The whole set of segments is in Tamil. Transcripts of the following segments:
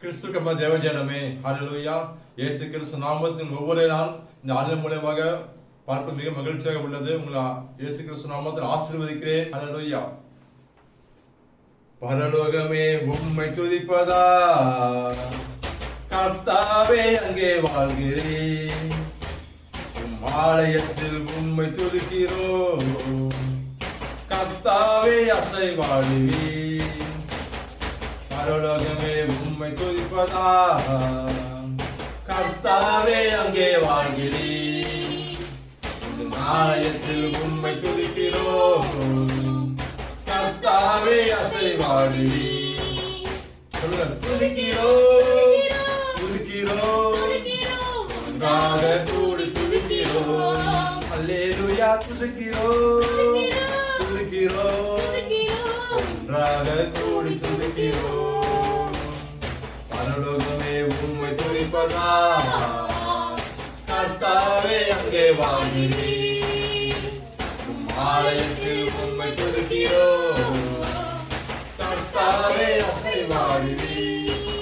கிறிஸ்து கம்ம தேவஜனமே ஹalleluya இயேசு கிறிஸ்து நாமத்தின் ஒவ்வொரு நாள் இந்த ஆன்லைன் மூலமாக பார்ப்பது மிக மகிழ்ச்சியாக உள்ளது உங்களை இயேசு கிறிஸ்து நாமத்தில் ஆசீர்வதிக்கிறேன் ஹalleluya பரலோகமே உம்மை துதிப்பதா கர்த்தாவே அங்கே வாழ்கிறேன் உம் ஆலயத்தில் உம்மை துதிக்கிறோம் கர்த்தாவே அசைவாடுவேன் பரலோகமே உம்மை துதிப்பதா கர்த்தாவே அங்கே வாழ்கிறேன் இந்த ஆலயத்தில் உம்மை துதிக்கிறோம் கர்த்தாவே அசைவாடுவேன் சொல்லுங்க துதிக்கிறோம் துதிக்கிறோம் ஒன்றாக கூடி துதிக்கிறோம் அல்லேலூயா துதிக்கிறோம் துதிக்கிறோம் ஒன்றாக கூடி துதிக்கிறோம் பரலோகமே உம்மை துதிப்பதா கர்த்தாவே அங்கே வாழ்கிறேன் உம் ஆலயத்தில் உம்மை துதிக்கிறோம் கர்த்தாவே அசைவாடுவீர்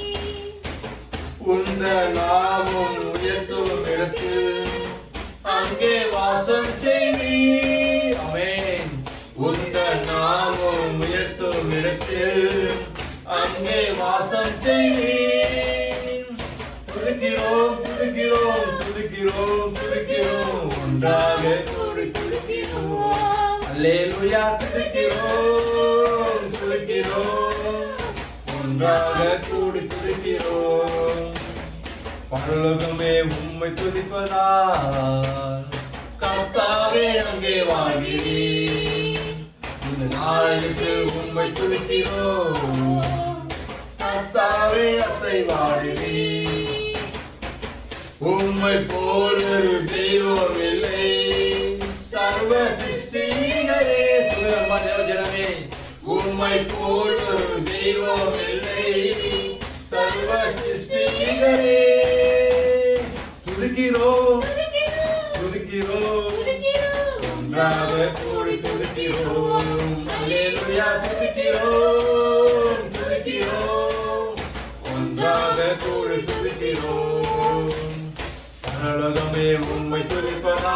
உந்த நாமும் உயர்த்தும் இடத்தில் அங்கே வாசம் செய்வீர் அமேன் உந்த நாமும் உயர்த்தும் இடத்தில் அங்கே வாசம் செய்வீர் துதிக்கிறோம் துதிக்கிறோம் துதிக்கிறோம் துதிக்கிறோம் ஒன்றாக கூடி துதிக்கிறோம் அல்லேலூயா துதிக்கிறோம் துதிக்கிறோம் ஒன்றாக கூடி துதிக்கிறோம் பரலோகமே உம்மை துதிப்பதா கர்த்தாவே அங்கே வாழ்கிறேன் இந்த நாளைக்கு உம்மை துதிக்கிறோம் கர்த்தாவே அசை வாழ்கிறேன் உம்மை போல் ஒரு தெய்வம் இல்லை சர்வ சிருஷ்டிகளே சுகமா தேவஜனமே உம்மை போல் ஒரு தெய்வம் இல்லை சர்வ சிருஷ்டிகளே துதிக்கிறோம் துதிக்கிறோம் ஒன்றாக கூடி துதிக்கிறோம் அல்லேலூயா துதிக்கிறோம் துதிக்கிறோம் ஒன்றாக கூடி துதிக்கிறோம் பரலோகமே உம்மை துதிப்பதா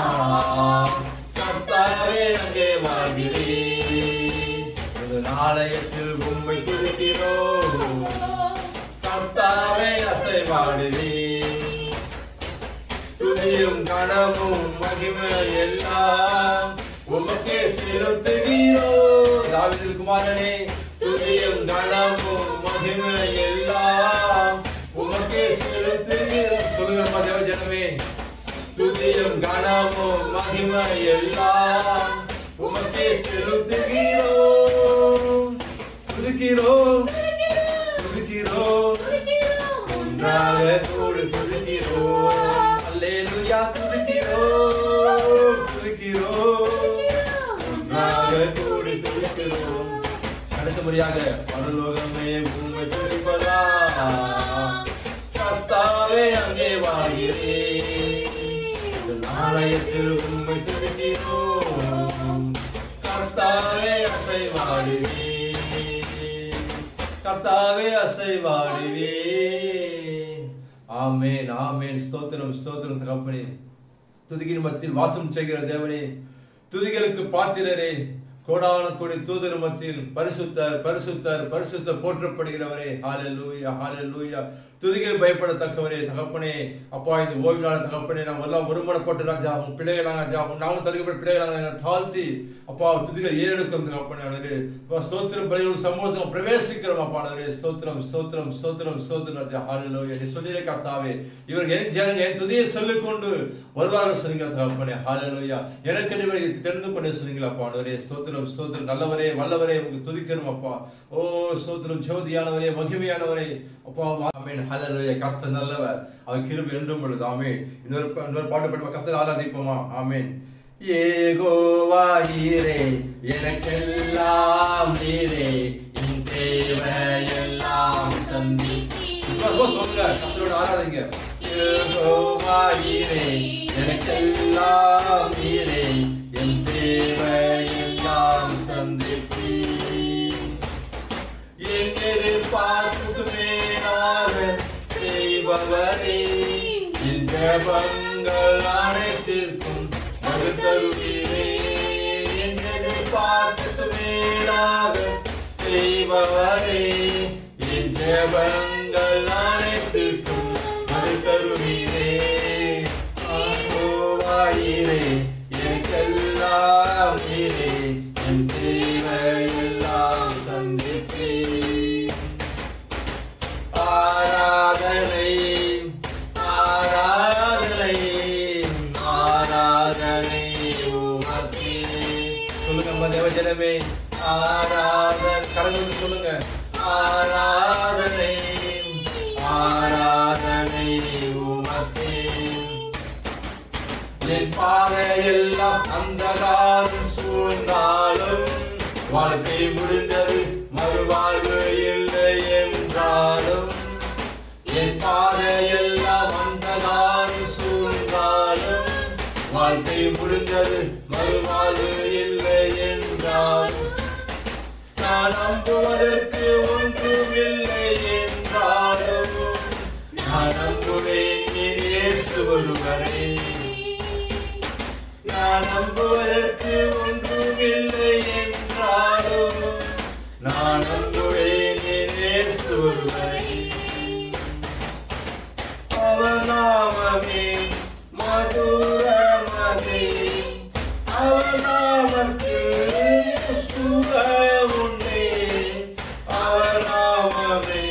கர்த்தாவே அங்கே வாழ்கிறேன் இந்த நாளையத்தில் உம்மை துதிக்கிறோம் கர்த்தாவே அசை வாடுவீர் துதியும் கனமும் மகிமை எல்லாம் உமக்கே செலுத்துகிறோம் தாவீது குமாரனே துதியும் கனமும் மகிமை எல்லாம் உமக்கே செலுத்துகிறோம் சொல்லுங்க மதேவ ஜனமே துதியும் கனமும் மகிமை எல்லாம் உமக்கே செலுத்துகிறோம் துதிக்கிறோம் துதிக்கிறோம் ஒன்றாக கூடி துதிக்கிறோம் அல்லேலூயா துதிக்கிறோம் துதிக்கிறோம் ஒன்றாக கூடி துதிக்கிறோம் அடுத்த முறையாக பரலோகமே உண்மை துதிப்பதா கர்த்தாவே அங்கே வாழ்கிறேன் இந்த நாளையத்தில் உண்மை துதிக்கிறோம் கர்த்தாவே அசை வாடுவேன் கர்த்தாவே அசை வாடுவேன் ஆமேன் ஆமேன் ஸ்தோத்திரம் ஸ்தோத்திரம் தகப்பனே துதிகின் மத்தியில் வாசம் செய்கிற தேவனே துதிகளுக்கு பாத்திரரே கோடான கோடி தூதர் மத்தியில் பரிசுத்தர் பரிசுத்தர் பரிசுத்தர் போற்றப்படுகிறவரே ஹalleluya ஹalleluya துதிகள் பயப்படத்தக்கவரே தகப்பனே அப்பா இந்த ஓய்வு நாள் தகப்பனே நாம் எல்லாம் ஒருமனப்பட்டு ராஜா உன் பிள்ளைகளாக ராஜா உன் நாமம் தருகப்பட்ட பிள்ளைகளாக நாங்கள் தாழ்த்தி அப்பா துதிகள் ஏறெடுக்கும் தகப்பனே அவனே ஸ்தோத்திரம் பலிகள் சமூகத்தில் பிரவேசிக்கிறோம் அப்பா அவனே ஸ்தோத்திரம் ஸ்தோத்திரம் ஸ்தோத்திரம் ஸ்தோத்திரம் ராஜா ஹalleluya நீ சொல்லிலே கர்த்தாவே இவர் என் ஜனங்க என் துதியை சொல்லிக்கொண்டு வருவார்கள் சொன்னீங்க தகப்பனே ஹalleluya எனக்கு இவரை தெரிந்து கொண்டே சொன்னீங்களா அப்பா அவரே ஸ்தோத்திரம் ஸ்தோத்திரம் நல்லவரே வல்லவரே உங்களுக்கு துதிக்கிறோம் அப்பா ஓ ஸ்தோத்திரம் ஜோதியானவரே மகிமையானவரே அப்பா ஆமென் ஹalleluya கர்த்தர் நல்லவர் அவர் கிருபை என்றும் உள்ளது ஆமென் இன்னொரு பா- இன்னொரு பாட்டு பாடுமா கர்த்தர் ஆராதிப்போமா ஆமென் ஏகோவாயிரே எனக்கெல்லாம் நீரே என் தேவையெல்லாம் தந்தி சொல்லுங்க கர்த்தரோட ஆராதிங்க யெகோவாயிரே, எனக்கெல்லாம் நீரே என் தேவையெல்லாம் சந்திப்பீர் என் எதிர்பார்ப்புக்கு மேலாக செய்பவரே என் ஜெபங்கள் அனைத்திற்கும் மறுதருவீரே என் எதிர்பார்ப்புக்கு மேலாக செய்பவரே என் ஜெபங்கள் அனைத்திற்கும் மறுதருவீரே ஆண்டோவாயிரே எனக்கெல்லாம் நீரே என் தேவையெல்லாம் சந்திப்பீர் ஆராதனை ஆராதனை ஆராதனை உமக்கே சொல்லுங்க நம்ம தேவஜனமே ஆராதனை கடவுள் சொல்லுங்க ஆராதனை ஆராதனை உமக்கே என் பாதையெல்லாம் அந்தகாரம் சூழ்ந்தாலும் வாழ்க்கை முடிந்தது மறுவாழ்வு இல்லை என்றாலும் என் பாதையெல்லாம் அந்தகாரம் சூழ்ந்தாலும் வாழ்க்கை முடிந்தது மறுவாழ்வு இல்லை என்றாலும் நான் நம்புவதற்கு ஒன்றுமில்லை என்றாலும் நான் நம்புவேன் என் இயேசு ஒருவரே நான் நம்புவதற்கு ஒன்றுமில்லை என்றாலும் நான் நம்புவேன் என் இயேசு ஒருவரே அவர் நாமமே மதுரமதே அவர் நாமத்தில் சுகமுண்டே அவர் நாமமே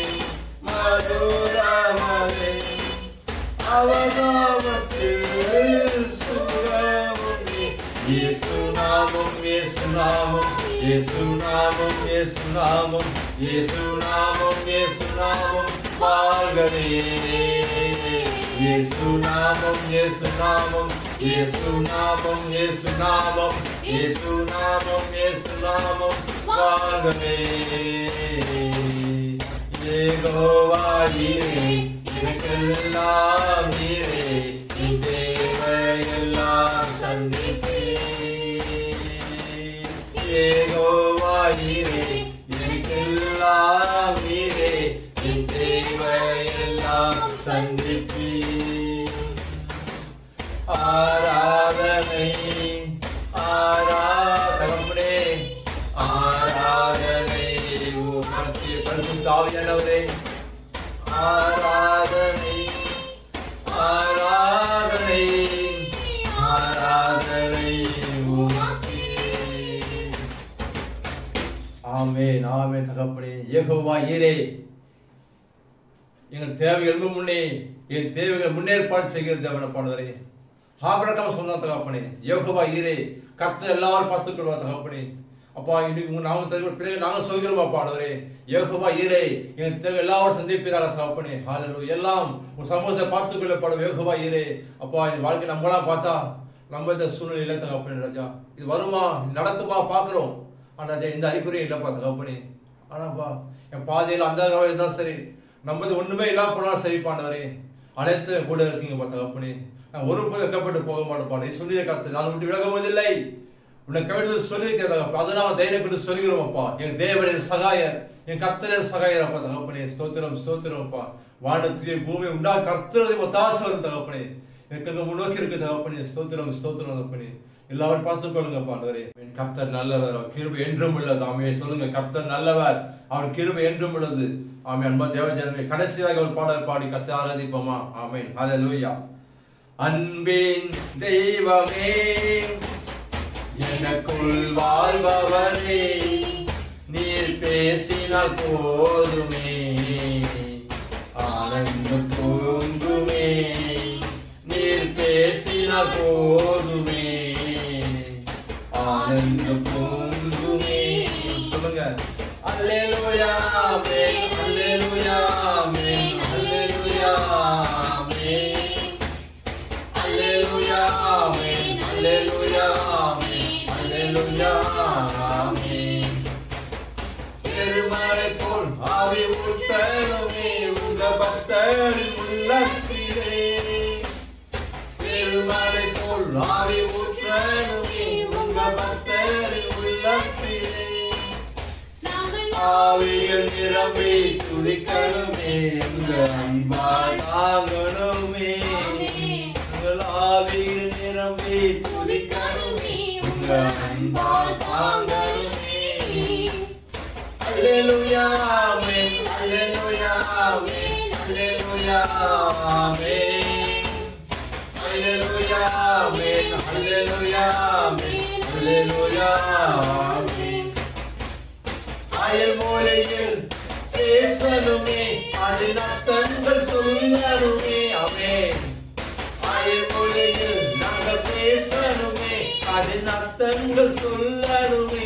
மதுரமதே அவர் நாமத்தில் சுகமுண்டே இயேசு நாமம் இயேசு நாமம் இயேசு நாமம் இயேசு நாமம் இயேசு நாமம் இயேசு நாமம் வாழ்கவே இயேசு நாமம் இயேசு நாமம் இயேசு நாமம் இயேசு நாமம் இயேசு நாமம் இயேசு நாமம் வாழ்கவே ஏகோவாயிரே எனக்கெல்லாம் நீரே என் தேவையெல்லாம் சந்திப்பே ஏகோவாயிரே எனக்கெல்லாம் நீரே என் தேவையெல்லாம் சந்திப்பே ஆராதனை ஆராதகம்பனே ஆராதனை உமக்கு பரிசுத்தாவியானவரே ஆராதனை ஆராதனை ஆராதனை உமக்கே ஆமென் ஆமென் தகப்பனே யெகோவா ஈரே எங்கள் தேவைகள் முன்னே என் தேவைகள் முன்னேற்பாடு செய்கிற தேவன பாடுவரே ஆபரகம் சொன்ன தகப்பனே யோகவா ஈரே கர்த்தர் எல்லாரும் பார்த்துக்கொள்வா தகப்பனே அப்பா இன்னைக்கு உங்க நாம தெரிவித்த பிள்ளைகள் நாங்கள் சொல்கிறோமா பாடுவரே யோகவா ஈரே எங்கள் தேவை எல்லாரும் சந்திப்பீராக தகப்பனே ஹாலலு எல்லாம் உன் சமூகத்தை பார்த்துக் கொள்ளப்படும் யோகவா ஈரே அப்பா இந்த வாழ்க்கை நம்மளாம் பார்த்தா நம்ம இந்த சூழ்நிலையில தகப்பனே ராஜா இது வருமா இது நடக்குமா பார்க்குறோம் ஆனா ராஜா இந்த அறிகுறியும் இல்லைப்பா தகப்பனே ஆனாப்பா என் பாதையில் அந்த இருந்தாலும் சரி நம்மது ஒண்ணுமே இல்லாம போனாலும் சரி பாண்டவரே அனைத்து கூட இருக்கீங்க தகப்பனே நான் ஒரு போய் வெக்கப்பட்டு போக மாட்டேப்பா நீ சொல்லிய கத்து நான் விட்டு விலகுவதில்லை உன்னை கவிழ்த்து சொல்லியிருக்கிறதா அதனால தைரியம் கொண்டு சொல்கிறோம் அப்பா என் தேவனின் சகாயர் என் கர்த்தரின் சகாயர் அப்பா தகப்பனே ஸ்தோத்திரம் ஸ்தோத்திரம் அப்பா வானத்திலே பூமி உண்டா கர்த்தரதை ஒத்தாசை வரும் தகப்பனே எனக்கு அங்க முன்னோக்கி இருக்கு தகப்பனே ஸ்தோத்திரம் ஸ்தோத்திரம் தகப்பனே எல்லாரும் பார்த்துக் கொள்ளுங்க பாண்டவரே என் கர்த்தர் நல்லவர் அவர் கிருபை என்றும் உள்ளது ஆமே சொல்லுங்க கர்த்தர் நல்லவர் அவர் கிருபை என்றும் உள்ளது ஆமே அன்பா தேவஜனமே கடைசியாக ஒரு பாடல் பாடி கத்த ஆராதிப்போமா ஆமேன் ஹalleluya அன்பின் தெய்வமே எனக்குள் வாழ்பவரே நீர் பேசினால் போதுமே ஆனந்தம் தூங்குமே நீர் பேசினால் போதுமே ஆனந்தம் தூங்குமே சொல்லுங்க அல்லேலூயா ஆமென் அல்லேலூயா ஆமென் அல்லேலூயா ஆமென் அல்லேலூயா ஆமென் அல்லேலூயா ஆமென் அல்லேலூயா ஆமென் பெருமழை போல் ஆவி ஊற்றணுமே உங்க பக்தரின் உள்ளத்திலே பெருமழை போல் ஆவி ஊற்றணுமே உங்க பக்தரின் உள்ளத்திலே ஆவியில் நிரம்பி துதிக்கணுமே எங்கள் அன்பால் தாங்கணுமே எங்கள் ஆவியில் நிரம்பி துதிக்கணுமே உங்கள் அன்பால் தாங்கணுமே அல்லேலூயா ஆமென் அல்லேலூயா ஆமென் அல்லேலூயா ஆமென் அல்லேலூயா ஆமென் அல்லேலூயா ஆமென் அல்லேலூயா ஆமென் அயல் மூலையில் பேசணுமே அது நத்தங்கள் சொல்லணுமே அமேன் அயல் மூலையில் நாங்கள் பேசணுமே அது நத்தங்கள் சொல்லணுமே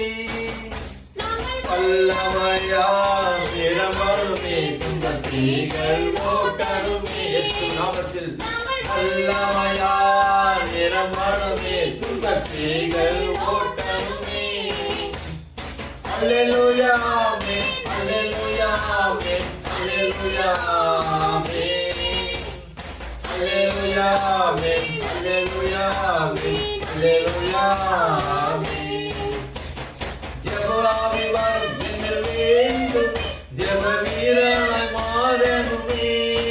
வல்லமையா நிரம்பருமே துன்பத்தீகள் ஓட்டணுமே இயேசு நாமத்தில் வல்லமையா நிரம்பருமே துன்பத்தீகள் ஓட்டணுமே Alleluia, amen. Alleluia, amen. Alleluia, amen. Alleluia, amen. Alleluia, amen. Alleluia, amen. ஜெபவாவி வரும் என்னில் வேண்டும் ஜெப வீரனாய் மாறணுமே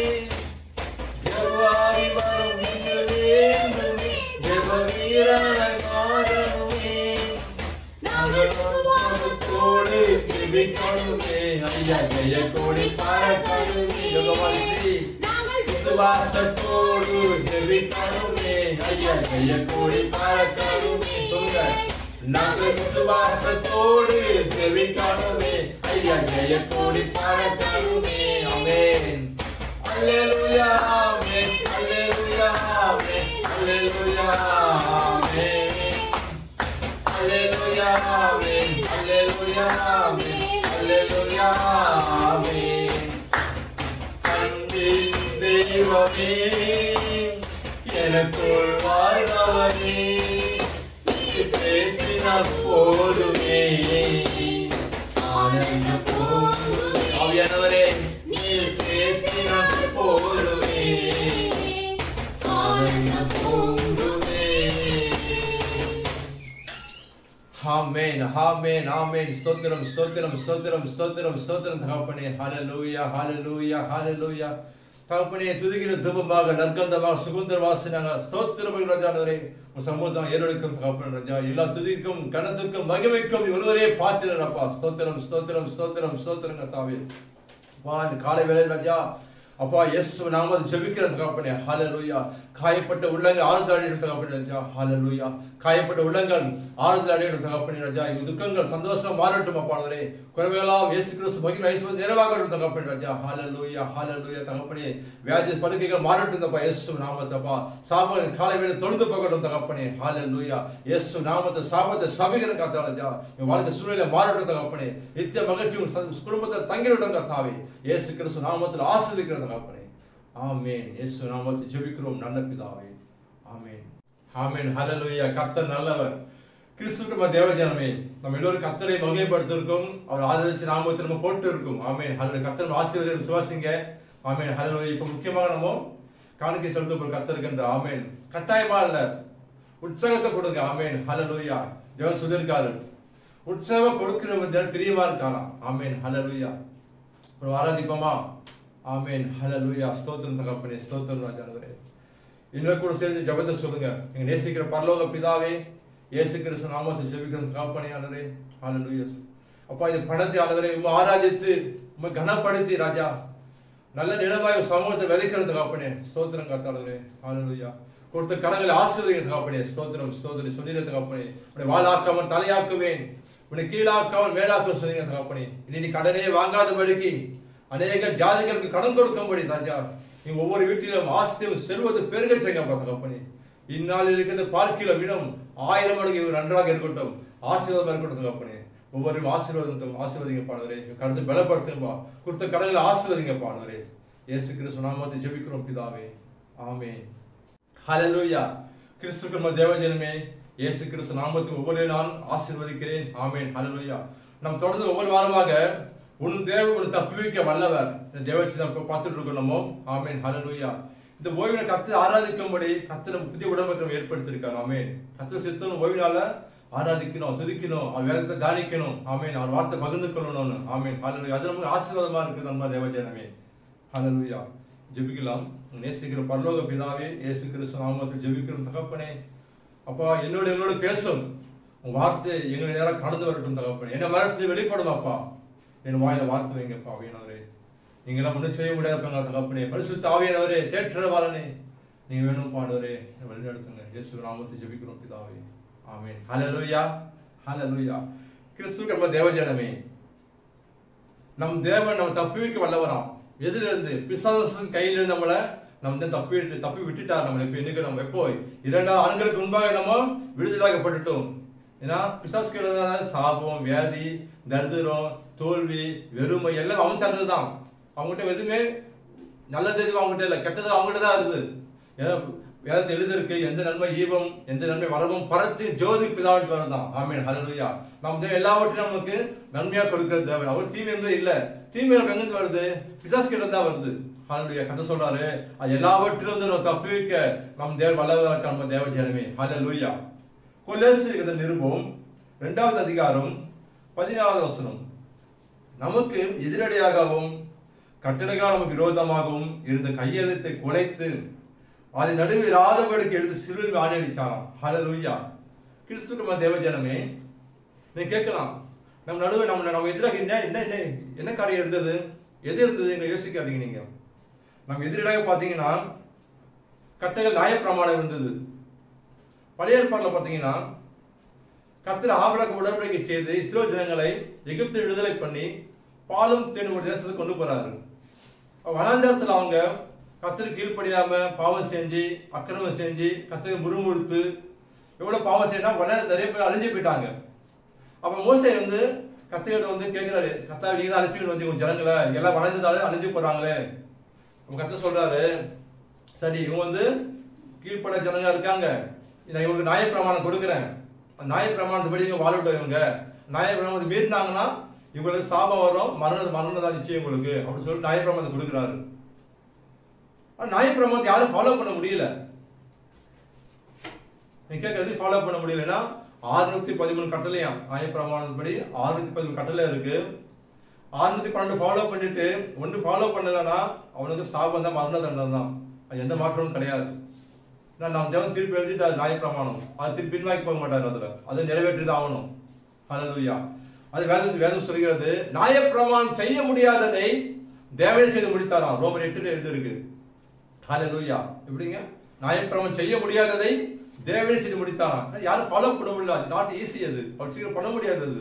ஜெபவாவி வரும் என்னில் வேண்டுமே ஜெப வீரனாய் மாறணுமே நாங்கள் விசுவாசத்தோடு ஜெபிக்கணுமே ஐயா ஜெய கோடி பறக்கணுமே யோகவாதி விசுவாசத்தோடு ஜெபிக்கணுமே ஐயா ஜெய கோடி பறக்கணுமே சொல்லுங்க நாங்கள் விசுவாசத்தோடு ஜெபிக்கணுமே ஐயா ஜெய கோடி பறக்கணுமே ஆமென் அல்லேலூயா ஆமென் அல்லேலூயா ஆமென் அல்லேலூயா ஆமென் Alleluia, amen. Alleluia, amen. Alleluia, amen. அன்பின் தெய்வமே எனக்குள் வாழ்பவனே நீ பேசினால் போதுமே ஆனந்த போதுமே ஆவியானவரே நீ பேசினால் போதுமே ஆனந்த போதுமே ஆமென் ஆமென் ஆமென் ஸ்தோத்திரம் ஸ்தோத்திரம் ஸ்தோத்திரம் ஸ்தோத்திரம் ஸ்தோத்திரம் தகப்பனே ஹalleluya ஹalleluya ஹalleluya தகப்பனே துதிக்கிற தூபமாக நற்கந்தமாக சுகந்தர வாசனாக ஸ்தோத்திரம் ராஜானவரே உன் சமூகம் ஏறெடுக்கும் தகப்பன் ராஜா எல்லா துதிக்கும் கனத்துக்கும் மகிமைக்கும் ஒருவரே பாத்திரப்பா ஸ்தோத்திரம் ஸ்தோத்திரம் ஸ்தோத்திரம் ஸ்தோத்திரம் கர்த்தாவே அப்பா இந்த காலை வேலை ராஜா அப்பா எஸ் நாம ஜெபிக்கிற தகப்பனே ஹalleluya காயப்பட்ட உள்ளங்கள் ஆறுதல் அடையும் தகப்பனே ராஜா ஹalleluya காயப்பட்ட உள்ளங்கள் ஆறுதல் அடையும் தகப்பனே ராஜா இந்த துக்கங்கள் சந்தோஷம் மாறட்டும் அப்பாடவரே குறைவெல்லாம் இயேசு கிறிஸ்து மகிமை ஐஸ்வர்யம் நிறைவாகட்டும் தகப்பனே ராஜா ஹalleluya ஹalleluya தகப்பனே வியாதி படுக்கைகள் மாறட்டும் தப்பா இயேசு நாமத்தப்பா சாபம் காலை வேலை தொழுது போகட்டும் தகப்பனே ஹalleluya இயேசு நாமத்தை சாபத்தை சபிக்கிற கர்த்தா ராஜா என் வாழ்க்கை சூழ்நிலை மாறட்டும் தகப்பனே நித்திய மகிழ்ச்சி உன் ச- குடும்பத்தை தங்கிவிடும் கர்த்தாவே இயேசு கிறிஸ்து நாமத்தில் ஆசிரியக்கிற தகப்பனே ஆமென் இயேசு நாமத்தில் ஜெபிக்கிறோம் நல்ல பிதாவே ஆமென் ஆமென் ஹalleluya கர்த்தர் நல்லவர் கிறிஸ்துவ தேவஜனமே நம்ம எல்லோரும் கர்த்தரை மகிமைப்படுத்திருக்கோம் அவர் ஆதரிச்சு நாமத்தில் நம்ம போட்டு இருக்கும் ஆமென் ஹalleluya கர்த்தர் ஆசீர்வாதம் விசுவாசிங்க ஆமென் ஹalleluya இப்போ முக்கியமாக நம்ம காணிக்கை செலுத்த போற கர்த்தருக்கின்ற ஆமென் கட்டாயமா இல்ல உற்சாகத்தை கொடுங்க ஆமென் ஹalleluya தேவன் சொல்லியிருக்காரு உற்சாகம் கொடுக்கிற பிரியமா இருக்காராம் ஆமென் ஹalleluya ஒரு ஆராதிப்போமா ஆமென் ஹalleluya ஸ்தோத்திரம் தகப்பனே ஸ்தோத்திரம் ராஜானவரே இன்னும் கூட சேர்ந்து ஜெபத்தை சொல்லுங்க எங்க நேசிக்கிற பரலோக பிதாவே இயேசு கிறிஸ்து நாமத்தை ஜெபிக்கிற தகப்பனே ஆண்டவரே ஹalleluya அப்பா இது பணத்தை ஆண்டவரே உம்மை ஆராதித்து உம்மை கனப்படுத்தி ராஜா நல்ல நிலவாய் சமூகத்தை விதைக்கிற தகப்பனே ஸ்தோத்திரம் கர்த்தாளரே ஹalleluya கொடுத்த கடங்களை ஆசீர்வதிங்க தகப்பனே ஸ்தோத்திரம் ஸ்தோத்திரம் சொல்லிட தகப்பனே உன்னை வாழாக்காமல் தலையாக்குவேன் உன்னை கீழாக்காமல் மேலாக்க சொன்னீங்க தகப்பனே இனி நீ கடனே வாங்காதபடிக்கு அநேக ஜாதிகளுக்கு கடன் கொடுக்கும்படி ராஜா நீ ஒவ்வொரு வீட்டிலும் ஆஸ்தியும் செல்வது பெருக செய்யப்பா தகப்பனே இந்நாள் இருக்கிறது பார்க்கிலும் இன்னும் ஆயிரம் மடங்கு இவர் நன்றாக இருக்கட்டும் ஆசீர்வாதம் இருக்கட்டும் தகப்பனே ஒவ்வொரு ஆசீர்வாதம் ஆசீர்வதிங்க பாடுவரே கருத்து பலப்படுத்துங்கப்பா கொடுத்த கடங்களை ஆசீர்வதிங்க பாடுவரே இயேசு கிறிஸ்து நாமத்தை ஜெபிக்கிறோம் பிதாவே ஆமென் ஹalleluya கிறிஸ்துக்கு நம்ம தேவஜனமே இயேசு கிறிஸ்து நாமத்தில் ஒவ்வொரு நான் ஆசீர்வதிக்கிறேன் ஆமென் ஹalleluya நாம் தொடர்ந்து ஒவ்வொரு வாரமாக உன் தேவ உன் தப்புவிக்க வல்லவர் இந்த தேவச்சி நம்ம பார்த்துட்டு இருக்கோம் நம்ம ஆமென் ஹalleluya இந்த ஓய்வினை கத்து ஆராதிக்கும்படி கத்திர புதிய உடம்புக்கு ஏற்படுத்தியிருக்கார் ஆமென் கத்திர சித்தம் ஓய்வினால ஆராதிக்கணும் துதிக்கணும் அவர் வேதத்தை தானிக்கணும் ஆமீன் அவர் வார்த்தை பகிர்ந்து கொள்ளணும்னு ஆமீன் ஹalleluya அது நமக்கு ஆசீர்வாதமா இருக்குது நம்ம தேவஜனமே ஹalleluya ஜெபிக்கலாம் நேசிக்கிற பரலோக பிதாவே இயேசு கிறிஸ்து நாமத்தில் ஜெபிக்கிற தகப்பனே அப்பா என்னோட என்னோட பேசும் உன் வார்த்தை எங்களை நேரம் கடந்து வரட்டும் தகப்பனே என்ன மரத்து வெளிப்படும் அப்பா என் வாயில வார்த்தை வைங்கப்பா ஆவியானவரே நீங்க எல்லாம் ஒன்றும் செய்ய முடியாத தகப்பனே பரிசுத்த ஆவியானவரே தேற்றவாளனே நீங்க வேணும் பாடுவரே வழிநடத்துங்க இயேசு நாமத்தை ஜெபிக்கிறோம் பிதாவே ஆமென் ஹalleluya ஹalleluya கிறிஸ்துவுக்கு நம்ம தேவஜனமே நம் தேவன் நம்ம தப்பி வைக்க வல்லவராம் எதுல இருந்து பிசாசன் கையில இருந்து நம்மளை நம்ம வந்து தப்பி தப்பி விட்டுட்டார் நம்மளை இப்ப இன்னைக்கு நம்ம எப்போ இரண்டாம் ஆண்களுக்கு முன்பாக நம்ம விடுதலாக்கப்பட்டுட்டோம் ஏன்னா பிசாசு கீழே சாபம் வியாதி தரித்திரம் தோல்வி வெறுமை எல்லாம் அவன் தந்ததுதான் அவங்ககிட்ட எதுவுமே நல்லது எதுவும் அவங்ககிட்ட இல்லை கெட்டது அவங்ககிட்ட தான் இருக்குது ஏன்னா வேதத்தை எழுதிருக்கு எந்த நன்மை ஈபம் எந்த நன்மை வரவும் பரத்து ஜோதி பிதாவின் பேர் தான் ஆமீன் ஹalleluya நாம் தேவன் எல்லாவற்றையும் நமக்கு நன்மையா கொடுக்கிற தேவன் அவர் தீமை என்பது இல்ல தீமை நமக்கு எங்கிருந்து வருது பிசாசு கிட்ட தான் வருது ஹalleluya கதை சொல்றாரு அது எல்லாவற்றிலிருந்து நம்ம தப்பி வைக்க நம் தேவன் வல்லவராக நம்ம தேவ ஜனமே ஹalleluya கொலேசியர் நிருபம் இரண்டாவது அதிகாரம் பதினாறாவது வசனம் நமக்கு எதிரடியாகவும் கட்டளைகளால் நமக்கு விரோதமாகவும் இருந்த கையெழுத்தை குலைத்து அதை நடுவில் இராதபடிக்கு எடுத்து சிலுவில் ஆணையடிச்சாராம் ஹalleluya கிறிஸ்து நம்ம தேவஜனமே நீ கேட்கலாம் நம்ம நடுவே நம்ம நம்ம எதிராக என்ன என்ன என்ன என்ன காரியம் இருந்தது எது இருந்தது எங்க யோசிக்காதீங்க நீங்க நம்ம எதிராக பார்த்தீங்கன்னா கட்டைகள் நியாயப்பிரமாணம் இருந்தது பழைய ஏற்பாட்டில் பார்த்தீங்கன்னா கத்திர ஆபரக உடன்படிக்கை செய்து இஸ்ரோ ஜனங்களை எகிப்து விடுதலை பண்ணி பாலும் தேனும் ஒரு தேசத்துக்கு கொண்டு போறாரு வனாந்தரத்தில் அவங்க கத்திர கீழ்ப்படியாம பாவம் செஞ்சு அக்கிரமம் செஞ்சு கத்திர முறுமுறுத்து எவ்வளவு பாவம் செய்யனா வன நிறைய பேர் அழிஞ்சு போயிட்டாங்க அப்ப மோசே வந்து கத்திரிகிட்ட வந்து கேட்கிறாரு கத்தா நீங்க தான் அழிச்சுக்கிட்டு வந்து உங்க ஜனங்களை எல்லாம் வளைஞ்சதாலே அழிஞ்சு போறாங்களே அப்ப கத்த சொல்றாரு சரி இவங்க வந்து கீழ்ப்பட ஜனங்க இருக்காங்க நான் இவங்களுக்கு நியாயப்பிரமாணம் கொடுக்குறேன் அந்த நியாயப்பிரமாணத்துப்படி இவங்க வாழட்டும் இவங்க நியாயப்பிரமாணத்தை மீறினாங்கன்னா இவங்களுக்கு சாபம் வரும் மரண மரணம் தான் நிச்சயம் உங்களுக்கு அப்படின்னு சொல்லிட்டு நியாயப்பிரமாணத்தை கொடுக்குறாரு ஆனா நியாயப்பிரமாணத்தை யாரும் ஃபாலோ பண்ண முடியல நீங்க கேட்க எது ஃபாலோ பண்ண முடியலன்னா ஆறுநூத்தி பதிமூணு கட்டளையாம் நியாயப்பிரமாணப்படி ஆறுநூத்தி பதிமூணு கட்டளை இருக்கு ஆறுநூத்தி பன்னெண்டு ஃபாலோ பண்ணிட்டு ஒன்று ஃபாலோ பண்ணலன்னா அவனுக்கு சாபம் தான் மரண தண்டனை தான் அது எந்த மாற்றமும் கிடையாது நான் நம்ம தேவன் திருப்பி எழுதிட்டு அது நியாயப்பிரமாணம் அது திருப்பி பின்வாங்கி போக மாட்டார் அதுல அதை நிறைவேற்றி தான் ஆகணும் ஹalleluya அது வேதம் வேதம் சொல்கிறது நியாயப்பிரமாணம் செய்ய முடியாததை தேவனே செய்து முடித்தாராம் ரோமர் எட்டுல எழுதிருக்கு ஹalleluya எப்படிங்க நியாயப்பிரமாணம் செய்ய முடியாததை தேவனே செய்து முடித்தாராம் யாரும் ஃபாலோ பண்ண முடியல அது நாட் ஈஸி அது அவ்வளவு சீக்கிரம் பண்ண முடியாது அது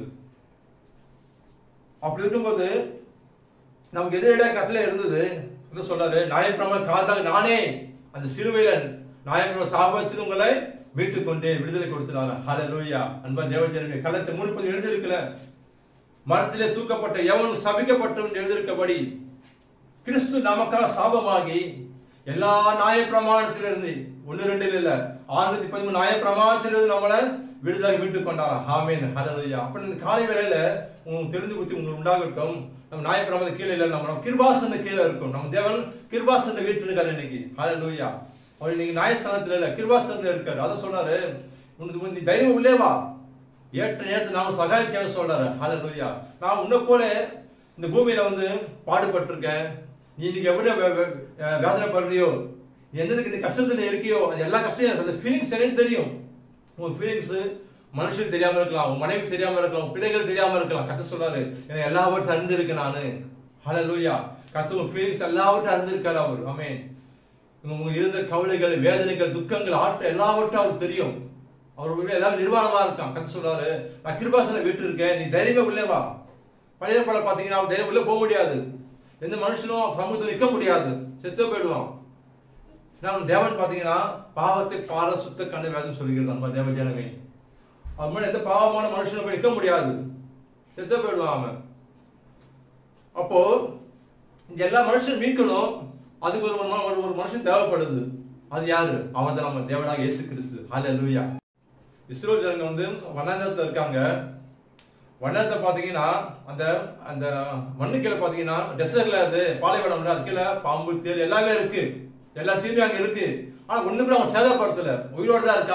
அப்படி இருக்கும்போது நமக்கு எதிரிட கட்டளை இருந்தது என்ன சொல்றாரு நியாயப்பிரம காலத்தாக நானே அந்த சிறுவையில நியாயப்பிரம சாபத்தில் உங்களை மீட்டுக் கொண்டேன் விடுதலை கொடுத்தாரு ஹalleluya அன்பா தேவஜனமே கள்ளத்தை முன்பது எழுதியிருக்கல மரத்திலே தூக்கப்பட்ட எவனும் சபிக்கப்பட்டவன் எழுதியிருக்கபடி கிறிஸ்து நமக்காக சாபமாகி எல்லா நியாய பிரமாணத்திலிருந்து ஒன்னு ரெண்டு இல்ல ஆயிரத்தி பதிமூணு நியாய பிரமாணத்திலிருந்து நம்மளை விடுதலை மீட்டுக் கொண்டாராம் ஹாமேன் ஹalleluya அப்ப இந்த காலை வேளையில உங்களுக்கு தெரிந்து புத்தி உங்களுக்கு உண்டாகட்டும் நம்ம நியாய பிரமாண கீழே இல்லை நம்ம நம்ம கிருபாசன கீழே இருக்கும் நம்ம தேவன் கிருபாசன வீட்டு இருக்காரு இன்னைக்கு ஹalleluya அவர் இன்னைக்கு நியாயஸ்தானத்துல இல்ல கிருபாசனத்துல இருக்காரு அதை சொல்றாரு உனக்கு நீ தைரியம் உள்ளே வா ஏற்ற நேரத்தில் நாம சகாயிக்கன்னு சொல்றாரு ஹalleluya நான் உன்னை போல இந்த பூமியில வந்து பாடுபட்டிருக்கேன் நீ இன்னைக்கு எவ்வளவு வே- வே- அஹ் வேதனைப்படுறியோ நீ எந்ததுக்கு நீ கஷ்டத்துல இருக்கியோ அது எல்லா கஷ்டம் எனக்கு அந்த ஃபீலிங்ஸ் எனக்கு தெரியும் உன் ஃபீலிங்ஸ் மனுஷனுக்கு தெரியாம இருக்கலாம் உன் மனைவி தெரியாம இருக்கலாம் உன் பிள்ளைகள் தெரியாம இருக்கலாம் கத்த சொல்றாரு எனக்கு எல்லாவற்றும் அறிந்திருக்கு நானு ஹalleluya கத்த உன் ஃபீலிங்ஸ் எல்லாவற்றும் அறிந்திருக்காரு அவர் ஆமென் உங்க இருந்த கவலைகள் வேதனைகள் துக்கங்கள் ஆட்டம் எல்லாவற்றும் அவருக்கு தெரியும் அவர் உள்ள எல்லாம் நிர்வாணமா இருக்கான் கத்த சொல்றாரு நான் கிருபாசனை விட்டு இருக்கேன் நீ தைரியமா உள்ளே வா பழைய பல பாத்தீங்கன்னா அவன் தைரியம் உள்ள போக முடியாது எந்த மனுஷனும் சமூகத்தில் நிற்க முடியாது செத்து போயிடுவான் நம்ம தேவன் பாத்தீங்கன்னா பாவத்தை பார சுத்த கண்ணு வேதம் சொல்கிறது நம்ம தேவ ஜனமே அவன் முன்னாடி எந்த பாவமான மனுஷனும் போய் நிற்க முடியாது செத்து போயிடுவான் அவன் அப்போ இந்த எல்லா மனுஷன் மீட்கணும் அதுக்கு ஒரு ம- ஒரு ஒரு மனுஷன் தேவைப்படுது அது யாரு அவர் தான் நம்ம தேவனாக இயேசு கிறிஸ்து ஹalleluya இஸ்ரோ ஜனங்க வந்து வனாந்தரத்துல இருக்காங்க வனாந்தரத்தை பாத்தீங்கன்னா அந்த அந்த மண்ணு கீழே பாத்தீங்கன்னா டெசர்ட்ல அது பாலைவனம்ல அது கீழே பாம்பு தேல் எல்லாமே இருக்கு எல்லா தீமையும் அங்க இருக்கு ஆனா ஒண்ணு கூட அவங்க சேதப்படுத்தல உயிரோட தான் இருக்காங்க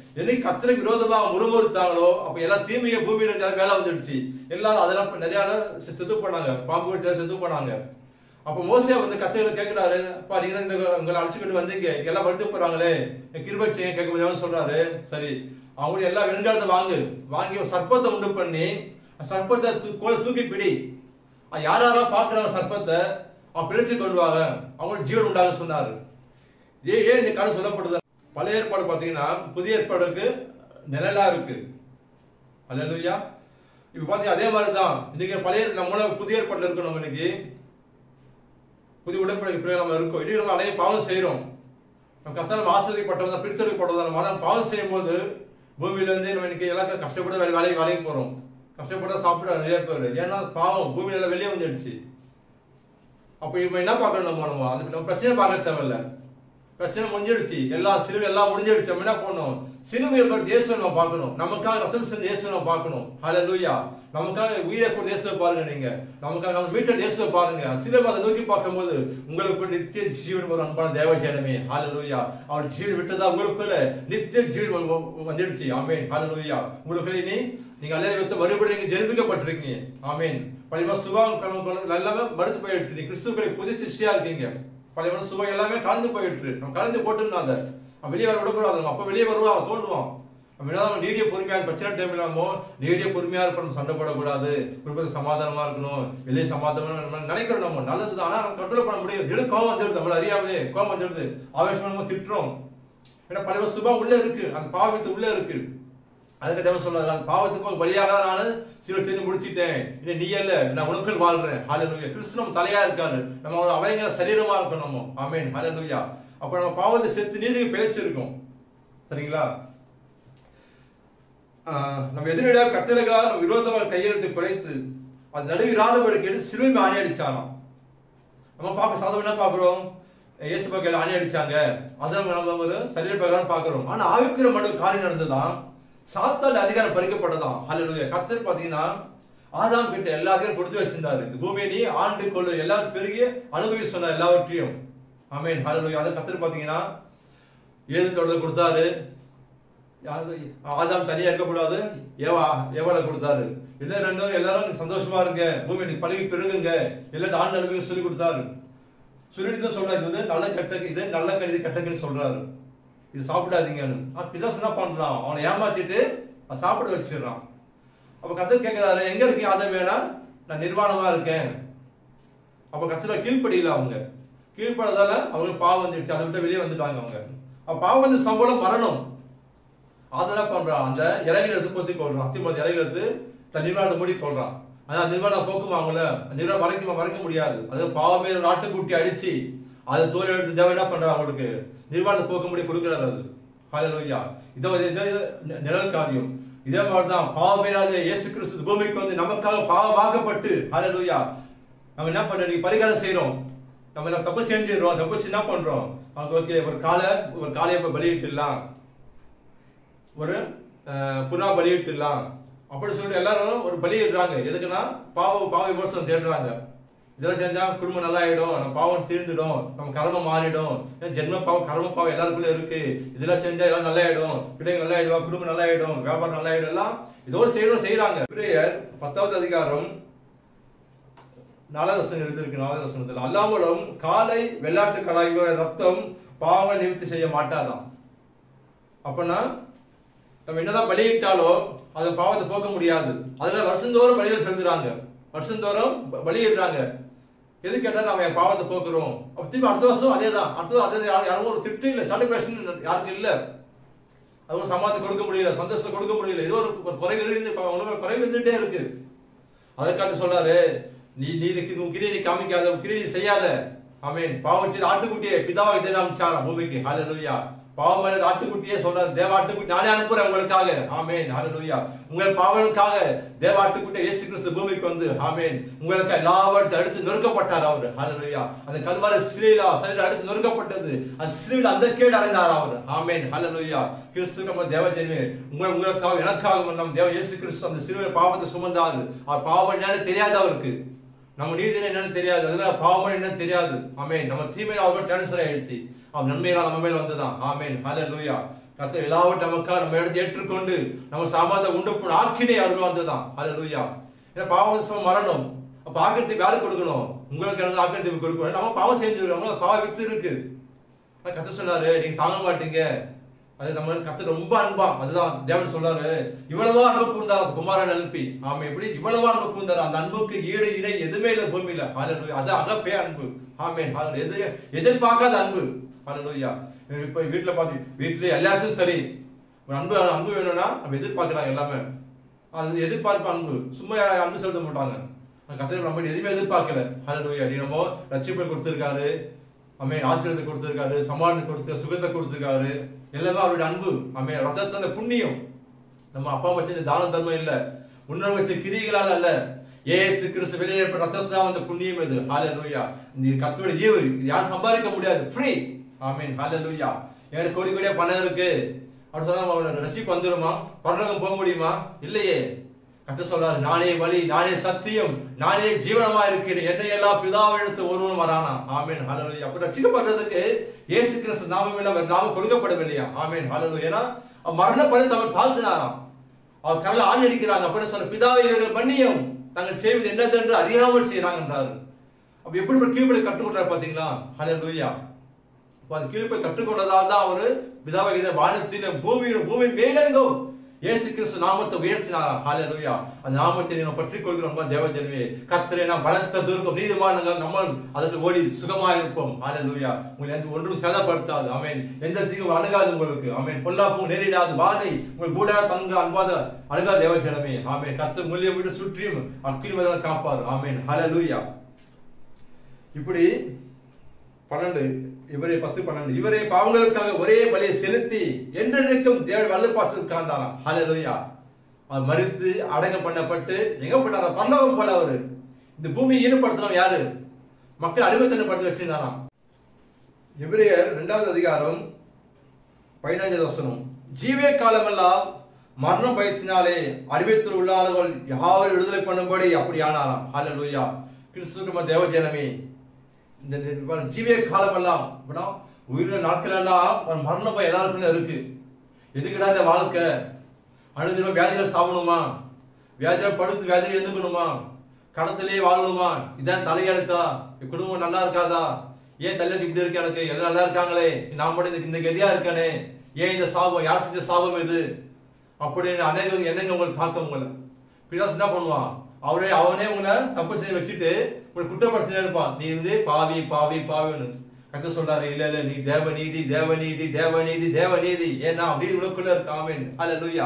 என்னைக்கு கத்தருக்கு விரோதமா முறுமுறுத்தாங்களோ அப்ப எல்லாம் தீமையை பூமியில இருந்து மேல வந்துடுச்சு எல்லாரும் அதெல்லாம் இப்ப நிறைய ஆளு செ- செத்து போனாங்க பாம்பு கடிச்சா செத்து போனாங்க அப்ப மோசே வந்து கத்தைகளை கேட்கிறாரு அப்பா நீங்க தான் இந்த உங்களை அழைச்சிக்கிட்டு வந்தீங்க இங்க எல்லாம் வருது போறாங்களே கிருபை செய்ய கேட்க முடியாதுன்னு சொல்றாரு சரி அவங்க எல்லா வெண்காலத்தை வாங்கு வாங்கி ஒரு சர்ப்பத்தை உண்டு பண்ணி அந்த சர்ப்பத்தை தூ- கோலை தூக்கி பிடி அது யார் யாரெல்லாம் பார்க்குறாங்க சர்ப்பத்தை அவன் பிழைச்சு கொள்வாங்க அவங்களுக்கு ஜீவன் உண்டாக சொன்னாரு ஏன் ஏன் இந்த கதை சொல்லப்படுது பழைய ஏற்பாடு பார்த்தீங்கன்னா புதிய ஏற்பாடுக்கு நிழலா இருக்கு அல்லேலூயா இப்போ பார்த்தீங்க அதே மாதிரி தான் இன்னைக்கு பழைய நம்மள புதிய ஏற்பாட்டில் இருக்கோம் நம்ம இன்னைக்கு புதிய உடன்படிக்கை பிறகு நம்ம இருக்கோம் இடையே நம்ம அடைய பாவம் செய்கிறோம் நம்ம கத்தாலும் ஆசிரியப்பட்டவங்க பிரித்தெடுக்கப்பட்டவங்க மனம் பாவம் செய்யும்போது பூமியில இருந்து நம்ம இன்னைக்கு எல்லாம் கஷ்டப்பட்டு வேலை வேலைக்கு வேலைக்கு போறோம் கஷ்டப்பட்டு சாப்பிட நிறைய பேர் ஏன்னா பாவம் பூமியில எல்லாம் வெளியே வந்துடுச்சு அப்போ இப்போ என்ன பார்க்கணும் நம்ம நம்ம அதுக்கு நம்ம பிரச்சனை பார்க்க தேவையில்ல பிரச்சனை முடிஞ்சிடுச்சு எல்லா சிலுவை எல்லாம் முடிஞ்சிடுச்சு நம்ம என்ன பண்ணணும் சிலுவையை பற்றி இயேசுவை நம்ம பார்க்கணும் நமக்காக ரத்தம் செஞ்ச இயேசுவை நம்ம பார்க்கணும் ஹalleluya நமக்காக உயிரை கொடுத்த இயேசுவை பாருங்க நீங்க நமக்காக நம்ம மீட்டர் இயேசுவை பாருங்க சிலுவை அதை நோக்கி பார்க்கும்போது உங்களுக்கு நித்திய ஜீவன் ஒரு அன்பான தேவஜனமே ஹalleluya அவர் ஜீவன் விட்டதா உங்களுக்குள்ள நித்திய ஜீவன் வந்து- வந்து- வந்துடுச்சு ஆமென் ஹalleluya உங்களுக்குள்ள இனி நீங்க அல்லது வித்து மறுபடியும் நீங்க ஜென்மிக்கப்பட்டிருக்கீங்க ஆமென் பழைய சுபாவம் எல்லாமே மறுத்து போயிட்டு நீ கிறிஸ்துக்களை புது சிருஷ்டியா இருக்கீங்க பழைய சுவை எல்லாமே கலந்து போயிட்டு நம்ம கலந்து போட்டுருந்தோம் அதை அவன் வெளியே வர விடக்கூடாது நம்ம அப்ப வெளியே வருவான் அவன் தோன்றுவான் நம்ம என்னதான் நீடிய பொறுமையா பிரச்சனை டைம் இல்லாமோ நீடிய பொறுமையா இருக்கணும் சண்டை போடக்கூடாது குடும்பத்துக்கு சமாதானமா இருக்கணும் வெளியே சமாதானமா நம்ம நினைக்கிறோம் நம்ம நல்லதுதான் ஆனா நம்ம கண்ட்ரோல் பண்ண முடியும் திடீர் கோவம் வந்துடுது நம்மள அறியாமலே கோவம் வந்துடுது ஆவேசமா நம்ம திட்டுறோம் ஏன்னா பழைய சுபம் உள்ள இருக்கு அந்த பாவத்து உள்ள இருக்கு அதுக்கு தேவன் சொல்றாரு அந்த பாவத்துக்கு பலியாக நான் சில செஞ்சு முடிச்சிட்டேன் இல்லை நீ அல்ல நான் உனக்குள் வாழ்றேன் ஹalleluya கிறிஸ்து நம்ம தலையா இருக்காரு நம்ம ஒரு அவயங்க சரீரமா இருக்கணும் நம்ம ஆமென் ஹalleluya அப்ப நம்ம பாவத்தை செத்து நீதிக்கு பிழைச்சிருக்கோம் சரிங்களா ஆஹ் நம்ம எதிரிடாக கட்டளைகளால் நம்ம விரோதமாக கையெழுத்து குறைத்து அது நடுவிராதபடிக்கு எடுத்து சிலுவை ஆணி அடிச்சாராம் நம்ம பார்க்க சாதம் என்ன பார்க்குறோம் இயேசு பக்கையில் ஆணி அடிச்சாங்க அதான் நம்ம ஒரு சரீர பிரகாரம் பார்க்குறோம் ஆனா ஆவிக்குற மட்டும் காரியம் நடந்ததுதான் சாத்தால் அதிகாரம் பறிக்கப்பட்டதாம் ஹalleluya கர்த்தர் பார்த்தீங்கன்னா ஆதாம் கிட்ட எல்லா அதிகாரம் கொடுத்து வச்சிருந்தாரு இந்த பூமியை நீ ஆண்டு கொள்ளு எல்லாரும் பெருகி அனுபவி சொன்னார் எல்லாவற்றையும் ஆமென் ஹalleluya அதை கர்த்தர் பார்த்தீங்கன்னா ஏது தொடர்ந்து கொடுத்தாரு யாரு ஆதாம் தனியா இருக்கக்கூடாது ஏவா ஏவாளை கொடுத்தாரு இல்லை ரெண்டும் எல்லாரும் சந்தோஷமா இருங்க பூமி நீ பழகி பெருகுங்க எல்லாரும் ஆண்டு அனுபவி சொல்லி கொடுத்தாரு சொல்லிட்டு தான் சொல்றாரு இது வந்து நல்ல கெட்ட இது நல்ல கருதி கெட்டக்குன்னு சொல்றாரு இது சாப்பிடாதீங்கன்னு ஆ பிசாசு என்ன பண்றான் அவனை ஏமாத்திட்டு அவன் சாப்பிட வச்சிடுறான் அப்ப கத்தர் கேட்கிறாரு எங்க இருக்கீங்க அதை வேணா நான் நிர்வாணமா இருக்கேன் அப்ப கத்திர கீழ்ப்படியில அவங்க கீழ்ப்படாதால அவங்களுக்கு பாவம் வந்துடுச்சு அதை விட்டு வெளியே வந்துட்டாங்க அவங்க அப்ப பாவம் வந்து சம்பளம் மரணம் அதெல்லாம் பண்றான் அந்த இலைகளை எடுத்து பொத்தி கொள்றான் அத்திமதி இலைகளை எடுத்து தன் நிர்வாணத்தை மூடி கொள்றான் ஆனா நிர்வாணம் போக்குமா அவங்கள நிர்வாணம் மறைக்க மறைக்க முடியாது அது பாவமே ஒரு ஆட்டுக்குட்டி அடிச்சு அதை தோல் எடுத்து தேவை என்ன பண்றான் அவங்களுக்கு நிர்வாணத்தை போக்க முடிய கொடுக்குறாரு அது ஹalleluya இதோ இது- இது இது நிழல் காரியம் இதே மாதிரிதான் பாவமேறாத இயேசு கிறிஸ்து பூமிக்கு வந்து நமக்காக பாவமாக்கப்பட்டு ஹalleluya நம்ம என்ன பண்றோம் நீங்க பரிகாரம் செய்றோம் நம்ம என்ன தப்பு செஞ்சிடறோம் தப்பு செஞ்சு என்ன பண்றோம் ஓகே ஒரு காலை ஒரு காலையை இப்ப பலியிட்டுலாம் ஒரு அஹ், புறா பலியிட்டுலாம் அப்படி சொல்லிட்டு எல்லாரும் ஒரு பலியிடுறாங்க எதுக்குன்னா பாவ பாவ விமர்சனம் தேடுறாங்க இதெல்லாம் செஞ்சா குடும்பம் நல்லா ஆயிடும் நம்ம பாவம் தீர்ந்துடும் நம்ம கர்மம் மாறிடும் ஏன் ஜென்ம பாவம் கர்ம பாவம் எல்லாருக்குள்ள இருக்கு இதெல்லாம் செஞ்சா எல்லாம் நல்லா ஆயிடும் பிள்ளைங்க நல்லா ஆயிடும் குடும்பம் நல்லா ஆயிடும் வியாபாரம் நல்லா ஆயிடும் எல்லாம் இதோ செய்யணும் செய்யறாங்க பிரேயர் பத்தாவது அதிகாரம் நாலாவது வசனம் எழுதியிருக்கு நாலாவது வசனத்தில் அல்லாமலும் காலை வெள்ளாட்டு கடாய்களோட ரத்தம் பாவ நிவர்த்தி செய்ய மாட்டாதாம் அப்பனா நம்ம என்னதான் பலியிட்டாலோ அது பாவத்தை போக்க முடியாது அதுல வருஷந்தோறும் பலிகள் செலுத்துறாங்க வருஷந்தோறும் ப- பலியிடுறாங்க எது கேட்டா நம்ம என் பாவத்தை போக்குறோம் அப்ப திருப்பி அடுத்த வருஷம் அதே தான் அடுத்த அதே யார் யாரும் ஒரு திருப்தி இல்லை சாட்டிஸ்பேக்ஷன் யாருக்கும் இல்லை அதுவும் சமாதானம் கொடுக்க முடியல சந்தோஷத்தை கொடுக்க முடியல ஏதோ ஒரு ஒரு குறைவு இருக்குது இப்ப அவங்களுக்கு ஒரு குறைவு இருந்துட்டே இருக்கு அதுக்காக சொல்றாரு நீ நீ இதுக்கு உன் கிரியை நீ காமிக்காத உன் கிரியை நீ செய்யாத ஆமென் பாவம் செய்த ஆட்டுக்குட்டியே பிதாவை தேட அமைச்சாராம் பூமிக்கு ஹalleluya பாவம் செய்த ஆட்டுக்குட்டியே சொல்றாரு தேவ ஆட்டுக்குட்டி நானே அனுப்புறேன் உங்களுக்காக ஆமென் ஹalleluya உங்கள் பாவங்களுக்காக தேவ ஆட்டுக்குட்டியே இயேசு கிறிஸ்து பூமிக்கு வந்து ஆமென் உங்களுக்கு எல்லாவற்றை அடுத்து நொறுக்கப்பட்டார் அவர் ஹalleluya அந்த கல்வாரி சிலையில சரீரம் அடுத்து நொறுக்கப்பட்டது அந்த சிலுவையில் அந்த கேடு அடைந்தார் அவர் ஆமென் ஹalleluya கிறிஸ்து நம்ம தேவஜனமே உங்கள் உங்களுக்காக எனக்காக நம் தேவ இயேசு கிறிஸ்து அந்த சிலுவையில் பாவத்தை சுமந்தார் அவர் பாவம் என்னன்னு தெரியாது அவருக்கு நம்ம நீதி என்னன்னு தெரியாது அதனால பாவம் என்னன்னு தெரியாது ஆமென் நம்ம தீமையில அவர் டிரான்ஸ்ஃபர் ஆயிடுச்சு அவன் நன்மையினால் நம்ம மேல் வந்ததான் ஆமென் ஹalleluya கத்தர் எல்லாவற்றையும் நமக்காக நம்ம எடுத்து ஏற்றுக்கொண்டு நம்ம சாமாத உண்டு போன ஆக்கினை அருள் வந்ததுதான் ஹalleluya ஏன்னா பாவம் மரணம் அப்ப ஆக்கிரத்துக்கு யாருக்கு கொடுக்கணும் உங்களுக்கு எனக்கு ஆக்கிரத்துக்கு கொடுக்கணும் நம்ம பாவம் செஞ்சிருக்கோம் பாவ வித்து இருக்கு ஆனா கத்த சொன்னாரு நீங்க தாங்க மாட்டீங்க அது நம்ம கத்து ரொம்ப அன்பா அதுதான் தேவன் சொல்றாரு இவ்வளவா அன்பு கூர்ந்தார் அந்த குமாரன் அனுப்பி ஆமா எப்படி இவ்வளவா அன்பு கூர்ந்தார் அந்த அன்புக்கு ஈடு இணை எதுவுமே இல்லை பூமியில ஹalleluya அது அகப்பே அன்பு ஆமென் ஹalleluya எது எதிர்பார்க்காத அன்பு ஹalleluya இப்ப வீட்டுல பாத்து வீட்டுல எல்லாத்துக்கும் சரி ஒரு அன்பு அன்பு வேணும்னா நம்ம எதிர்பார்க்கறாங்க எல்லாமே அது எதிர்பார்ப்பு அன்பு சும்மா யாரும் அன்பு செலுத்த மாட்டாங்க கத்திர நம்ம எதுவுமே எதிர்பார்க்கல ஹalleluya நீ நம்ம ரட்சிப்பை கொடுத்திருக்காரு அம்மே ஆசீர்வாதத்தை கொடுத்திருக்காரு சமாதானத்தை கொடுத்து சுகத்தை கொடுத்திருக்காரு எல்லாமே அவருடைய அன்பு அம்மே ரத்தத்தை அந்த புண்ணியம் நம்ம அப்பா அம்மா செஞ்ச தானம் தர்மம் இல்ல முன்னோர் வச்ச கிரிகளால் அல்ல ஏசு கிறிஸ்து வெளியேற்ப ரத்தத்தை தான் வந்த புண்ணியம் இது ஹalleluya இந்த கத்தோட ஈவு இது யாரும் சம்பாதிக்க முடியாது ஃப்ரீ ஆமென் ஹalleluya எனக்கு கோடி கோடியா பணம் இருக்கு அப்படி சொன்னா நம்ம ரசிப்பு வந்துருமா பரலோகம் போக முடியுமா இல்லையே கத்த சொல்றாரு நானே வழி நானே சத்தியம் நானே ஜீவனமா இருக்கிறேன் என்னை எல்லாம் பிதாவை எடுத்து ஒருவன் வரானா ஆமேன் ஹalleluya அப்ப ரட்சிக்கப்படுறதுக்கு இயேசு கிறிஸ்து நாமம் இல்ல அவர் நாமம் கொடுக்கப்படவில்லையா ஆமேன் ஹalleluya ஏன்னா அவர் மரண பரிந்து அவர் தாழ்த்தினாராம் அவர் கடல ஆண் அடிக்கிறாங்க அப்படின்னு சொன்ன பிதாவை இவர்கள் பண்ணியும் தாங்கள் செய்வது என்னது என்று அறியாமல் செய்யறாங்கன்றாரு அப்ப எப்படி ஒரு கீழ்ப்படி கற்றுக்கொண்டார் பாத்தீங்களா ஹalleluya அப்ப அந்த கீழ்ப்பை கற்றுக்கொண்டதால் தான் அவரு பிதாவை வானத்திலும் பூமியிலும் பூமியின் மேலெங்கும் இயேசு கிறிஸ்து நாமத்தை உயர்த்தினார் ஹalleluya அந்த நாமத்தை நாம் பற்றிக் கொள்கிறோம் தேவஜனமே கர்த்தரே நாம் பலத்த துர்க்கம் நீதிமானங்கள் நம்ம அதற்கு ஓடி சுகமாக இருப்போம் ஹalleluya உங்களை எந்த ஒன்றும் சேதப்படுத்தாது ஆமென் எந்த தீங்கும் அணுகாது உங்களுக்கு ஆமென் பொல்லாப்பும் நேரிடாது வாதை உங்கள் கூட தங்க அன்பாத அணுகாத தேவஜனமே ஆமென் கர்த்தர் மூலியம் வீடு சுற்றியும் அக்கிரிவதாக காப்பார் ஆமென் ஹalleluya இப்படி பன்னெண்டு இவரே பத்து பன்னெண்டு இவரே பாவங்களுக்காக ஒரே பலியை செலுத்தி என்றென்றைக்கும் தேவன் வல்ல பாசத்தில் காந்தாராம் ஹalleluya அவர் மறித்து அடங்க பண்ணப்பட்டு எங்க பண்ணாரா பல்லவம் போல அவரு இந்த பூமியை ஈடுபடுத்தலாம் யாரு மக்கள் அடிமைத்தனப்படுத்தி வச்சிருந்தாராம் எபிரேயர் இரண்டாவது அதிகாரம் பதினைஞ்சாவது வசனம் ஜீவே காலமெல்லாம் மரணம் பயத்தினாலே அறிவித்தில் உள்ளானவர்கள் யாரும் விடுதலை பண்ணும்படி அப்படி ஆனாராம் ஹalleluya கிறிஸ்துவ தேவஜனமே இந்த நி- ஜீவிய காலம் எல்லாம் அப்படின்னா உயிரின நாட்கள் எல்லாம் ஒரு மரண பயம் எல்லாருக்குமே இருக்கு எதுக்குடா இந்த வாழ்க்கை அழுதினம் வியாதியில சாவணுமா வியாதியில படுத்து வியாதியில எழுந்துக்கணுமா கடத்திலேயே வாழணுமா இதான் தலையெழுத்தா என் குடும்பம் நல்லா இருக்காதா ஏன் தலைக்கு இப்படி இருக்கு எனக்கு எல்லாம் நல்லா இருக்காங்களே நான் மட்டும் இந்த- இந்த கதியா இருக்கானே ஏன் இந்த சாபம் யார் செஞ்ச சாபம் இது அப்படின்னு அநேக எண்ணங்கள் உங்களுக்கு தாக்கம் உங்களை பிதாஸ் என்ன பண்ணுவான் அவரே அவனே உங்களை தப்பு செய்ய வச்சுட்டு உங்களை குற்றப்படுத்தினே இருப்பான் நீ இருந்து பாவி பாவி பாவின்னு கத்த சொல்றாரு இல்ல இல்ல நீ தேவநீதி தேவநீதி தேவநீதி தேவநீதி ஏன்னா நீதி உனக்குள்ள இருக்கு ஆமென் ஹalleluya